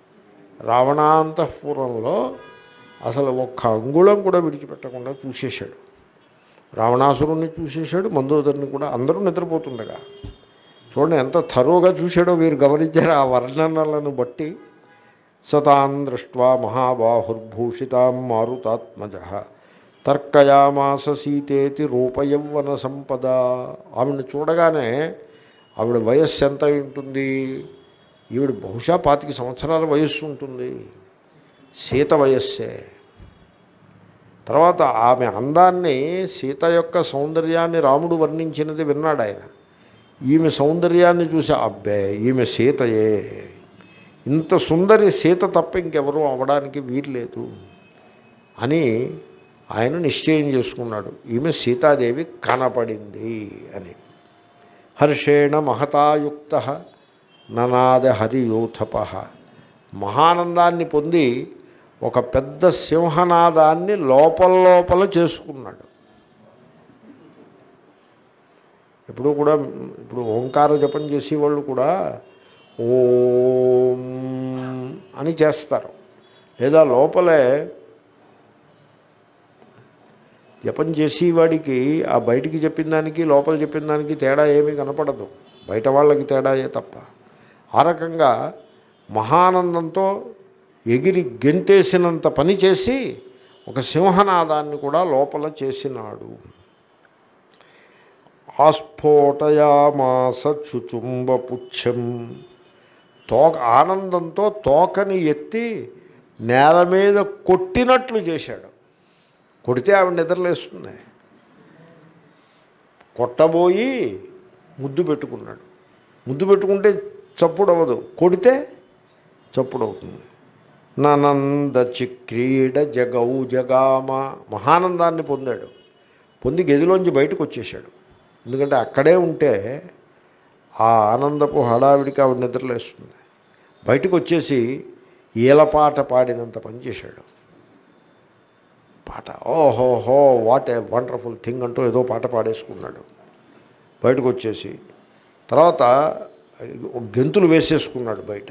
S1: రావణాంతఃపురంలో అసలు ఒక్క అంగుళం కూడా విడిచిపెట్టకుండా చూసేశాడు రావణాసురుణ్ణి చూసేశాడు మందోదరిని కూడా అందరూ నిద్రపోతుండగా చూడండి ఎంత థరోగా చూశాడో మీరు గమనించారు ఆ వర్ణనలను బట్టి సతాన్ దృష్ట్వా మహాబాహుర్భూషితాం మారుతాత్మజ తర్కయామాస సీతేతి రూపయౌవన సంపద ఆవిడని చూడగానే ఆవిడ వయస్సు ఎంత అయి ఉంటుంది ఈవిడ బహుశా పాతిక సంవత్సరాల వయస్సు ఉంటుంది సీత వయస్సే తర్వాత ఆమె అందాన్ని సీత యొక్క సౌందర్యాన్ని రాముడు వర్ణించినది విన్నాడు ఆయన ఈమె సౌందర్యాన్ని చూసి అబ్బే ఈమె సీతయే ఇంత సుందరి సీత తప్ప ఇంకెవరూ అవడానికి వీల్లేదు అని ఆయన నిశ్చయం చేసుకున్నాడు ఈమె సీతాదేవి కనపడింది అని హర్షేణ మహతాయుక్త ననాద హరియూథప మహానందాన్ని పొంది ఒక పెద్ద సింహనాదాన్ని లోపల లోపల చేసుకున్నాడు ఇప్పుడు కూడా ఇప్పుడు ఓంకార జపం చేసేవాళ్ళు కూడా ఓం అని చేస్తారు లేదా లోపలే జపం చేసేవాడికి ఆ బయటికి చెప్పిన దానికి లోపల చెప్పిన దానికి తేడా ఏమీ కనపడదు బయట వాళ్ళకి తేడాయే తప్ప ఆ రకంగా మహానందంతో ఎగిరి గెంతేసినంత పని చేసి ఒక సింహనాదాన్ని కూడా లోపల చేసినాడు ఆస్ఫోటయామాస చుచుంబ పుచ్చం తోక ఆనందంతో తోకని ఎత్తి నేల మీద కొట్టినట్లు చేశాడు కొడితే ఆవిడ నిద్రలేస్తుంది కొట్టబోయి ముద్దు పెట్టుకున్నాడు ముద్దు పెట్టుకుంటే చప్పుడు అవ్వదు కొడితే చప్పుడు అవుతుంది ననంద చిక్రీడ జగౌ జగామ మహానందాన్ని పొందాడు పొంది గదిలోంచి బయటకు వచ్చేసాడు ఎందుకంటే అక్కడే ఉంటే ఆ ఆనందపు హడావిడికి ఆవిడ నిద్రలేస్తుంది బయటకు వచ్చేసి ఈలపాట పాడినంత పని చేశాడు పాట ఓహోహో వాట్ ఏ వండర్ఫుల్ థింగ్ అంటూ ఏదో పాట పాడేసుకున్నాడు బయటకు వచ్చేసి తర్వాత గెంతులు వేసేసుకున్నాడు బయట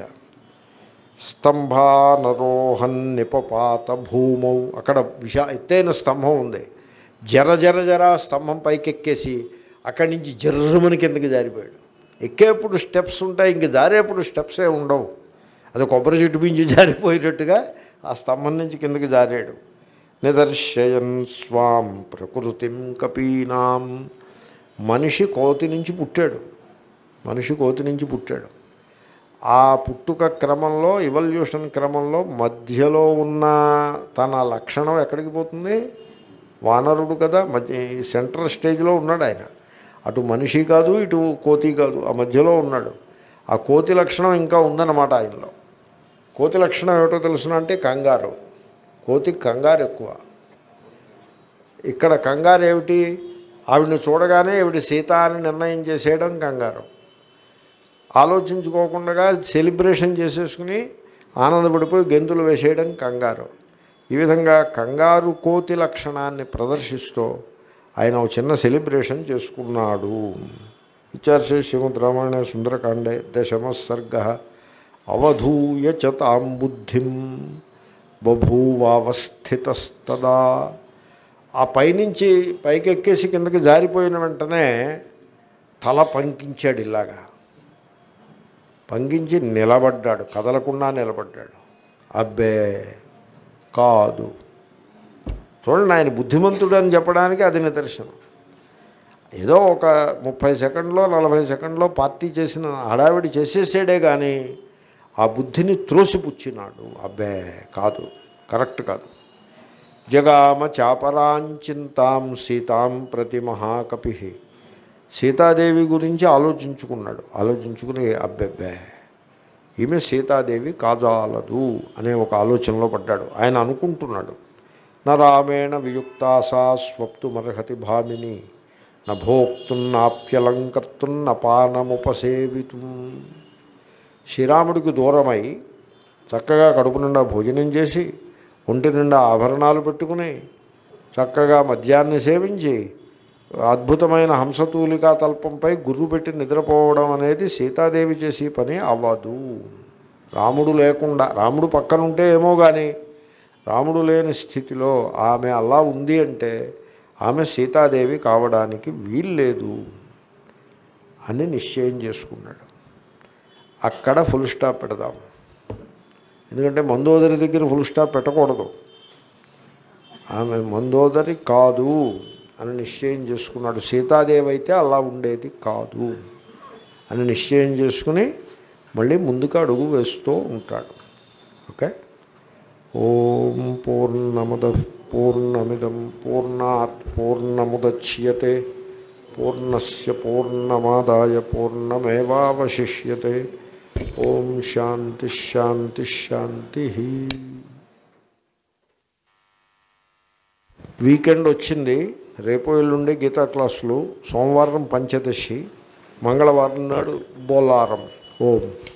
S1: స్తంభానరోహన్ నిపపాత భూమౌ అక్కడ విశా ఎత్తైన స్తంభం ఉంది జర జర జర స్తంభం పైకి ఎక్కేసి అక్కడి నుంచి జర్రమని కిందకి జారిపోయాడు ఎక్కేప్పుడు స్టెప్స్ ఉంటాయి ఇంక జారేప్పుడు స్టెప్సే ఉండవు అది కొబ్బరి చెట్టు మించి జారిపోయేటట్టుగా ఆ స్తంభం నుంచి కిందకి జారాడు నిదర్శయన్ స్వాం ప్రకృతిం కపీనాం మనిషి కోతి నుంచి పుట్టాడు మనిషి కోతి నుంచి పుట్టాడు ఆ పుట్టుక క్రమంలో ఇవల్యూషన్ క్రమంలో మధ్యలో ఉన్న తన లక్షణం ఎక్కడికి పోతుంది వానరుడు కదా మధ్య సెంట్రల్ స్టేజ్లో ఉన్నాడు ఆయన అటు మనిషి కాదు ఇటు కోతి కాదు ఆ మధ్యలో ఉన్నాడు ఆ కోతి లక్షణం ఇంకా ఉందన్నమాట ఆయనలో కోతి లక్షణం ఏమిటో తెలుసున అంటే కంగారు కోతికి కంగారు ఎక్కువ ఇక్కడ కంగారు ఏమిటి ఆవిడని చూడగానే ఆవిడ సీత అని నిర్ణయం చేసేయడం కంగారు ఆలోచించుకోకుండా సెలబ్రేషన్ చేసేసుకుని ఆనందపడిపోయి గెంతులు వేసేయడం కంగారు ఈ విధంగా కంగారు కోతి లక్షణాన్ని ప్రదర్శిస్తూ ఆయన ఒక చిన్న సెలబ్రేషన్ చేసుకున్నాడు విచార్చే శ్రీమద్ రామాయణ సుందరకాండే దశమసర్గ అవధూయ చ తాం బుద్ధిం బభూవావస్థితస్తదా ఆ పైనుంచి పైకెక్కేసి కిందకి జారిపోయిన వెంటనే తల పంకించాడు ఇలాగా పంకించి నిలబడ్డాడు కదలకుండా నిలబడ్డాడు అబ్బే కాదు చూడండి ఆయన బుద్ధిమంతుడు అని చెప్పడానికి అది నిదర్శనం ఏదో ఒక ముప్పై సెకండ్లో నలభై సెకండ్లో పార్టీ చేసిన హడావిడి చేసేసాడే కానీ ఆ బుద్ధిని త్రోసిపుచ్చినాడు అబ్బే కాదు కరెక్ట్ కాదు జగామ చాపరాంచింతాం సీతాం ప్రతి మహాకపి సీతాదేవి గురించి ఆలోచించుకున్నాడు ఆలోచించుకుని అబ్బెబ్బే ఈమె సీతాదేవి కాజాలదు అనే ఒక ఆలోచనలో పడ్డాడు ఆయన అనుకుంటున్నాడు న రామేణ వియుక్తాసా స్వప్తుమర్హతి భామిని నభోక్తున్నాప్యలంకర్తున్న పానముపసేవితు శ్రీరాముడికి దూరమై చక్కగా కడుపు నిండా భోజనం చేసి ఒంటి నిండా ఆభరణాలు పెట్టుకుని చక్కగా మద్యాన్ని సేవించి అద్భుతమైన హంసతూలికా తల్పంపై గుర్రు పెట్టి నిద్రపోవడం అనేది సీతాదేవి చేసే పని అవ్వదు రాముడు లేకుండా రాముడు పక్కనుంటే ఏమో కానీ రాముడు లేని స్థితిలో ఆమె అలా ఉంది అంటే ఆమె సీతాదేవి కావడానికి వీల్లేదు అని నిశ్చయం చేసుకున్నాడు అక్కడ ఫుల్ స్టాప్ పెడదాం ఎందుకంటే మందోదరి దగ్గర ఫుల్ స్టాప్ పెట్టకూడదు ఆమె మందోదరి కాదు అని నిశ్చయం చేసుకున్నాడు సీతాదేవి అయితే అలా ఉండేది కాదు అని నిశ్చయం చేసుకుని మళ్ళీ ముందుకు అడుగు వేస్తూ ఉంటాడు ఓకే ఓం పూర్ణముద పూర్ణమిదం పూర్ణాత్ పూర్ణముద్యతే పూర్ణస్య పూర్ణమాదాయ పూర్ణమేవాశిష్యతే ఓం శాంతి శాంతి శాంతి వీకెండ్ వచ్చింది రేపు ఎల్లుండి గీతా క్లాసులు సోమవారం పంచదశి మంగళవారం నాడు బోలారం ఓం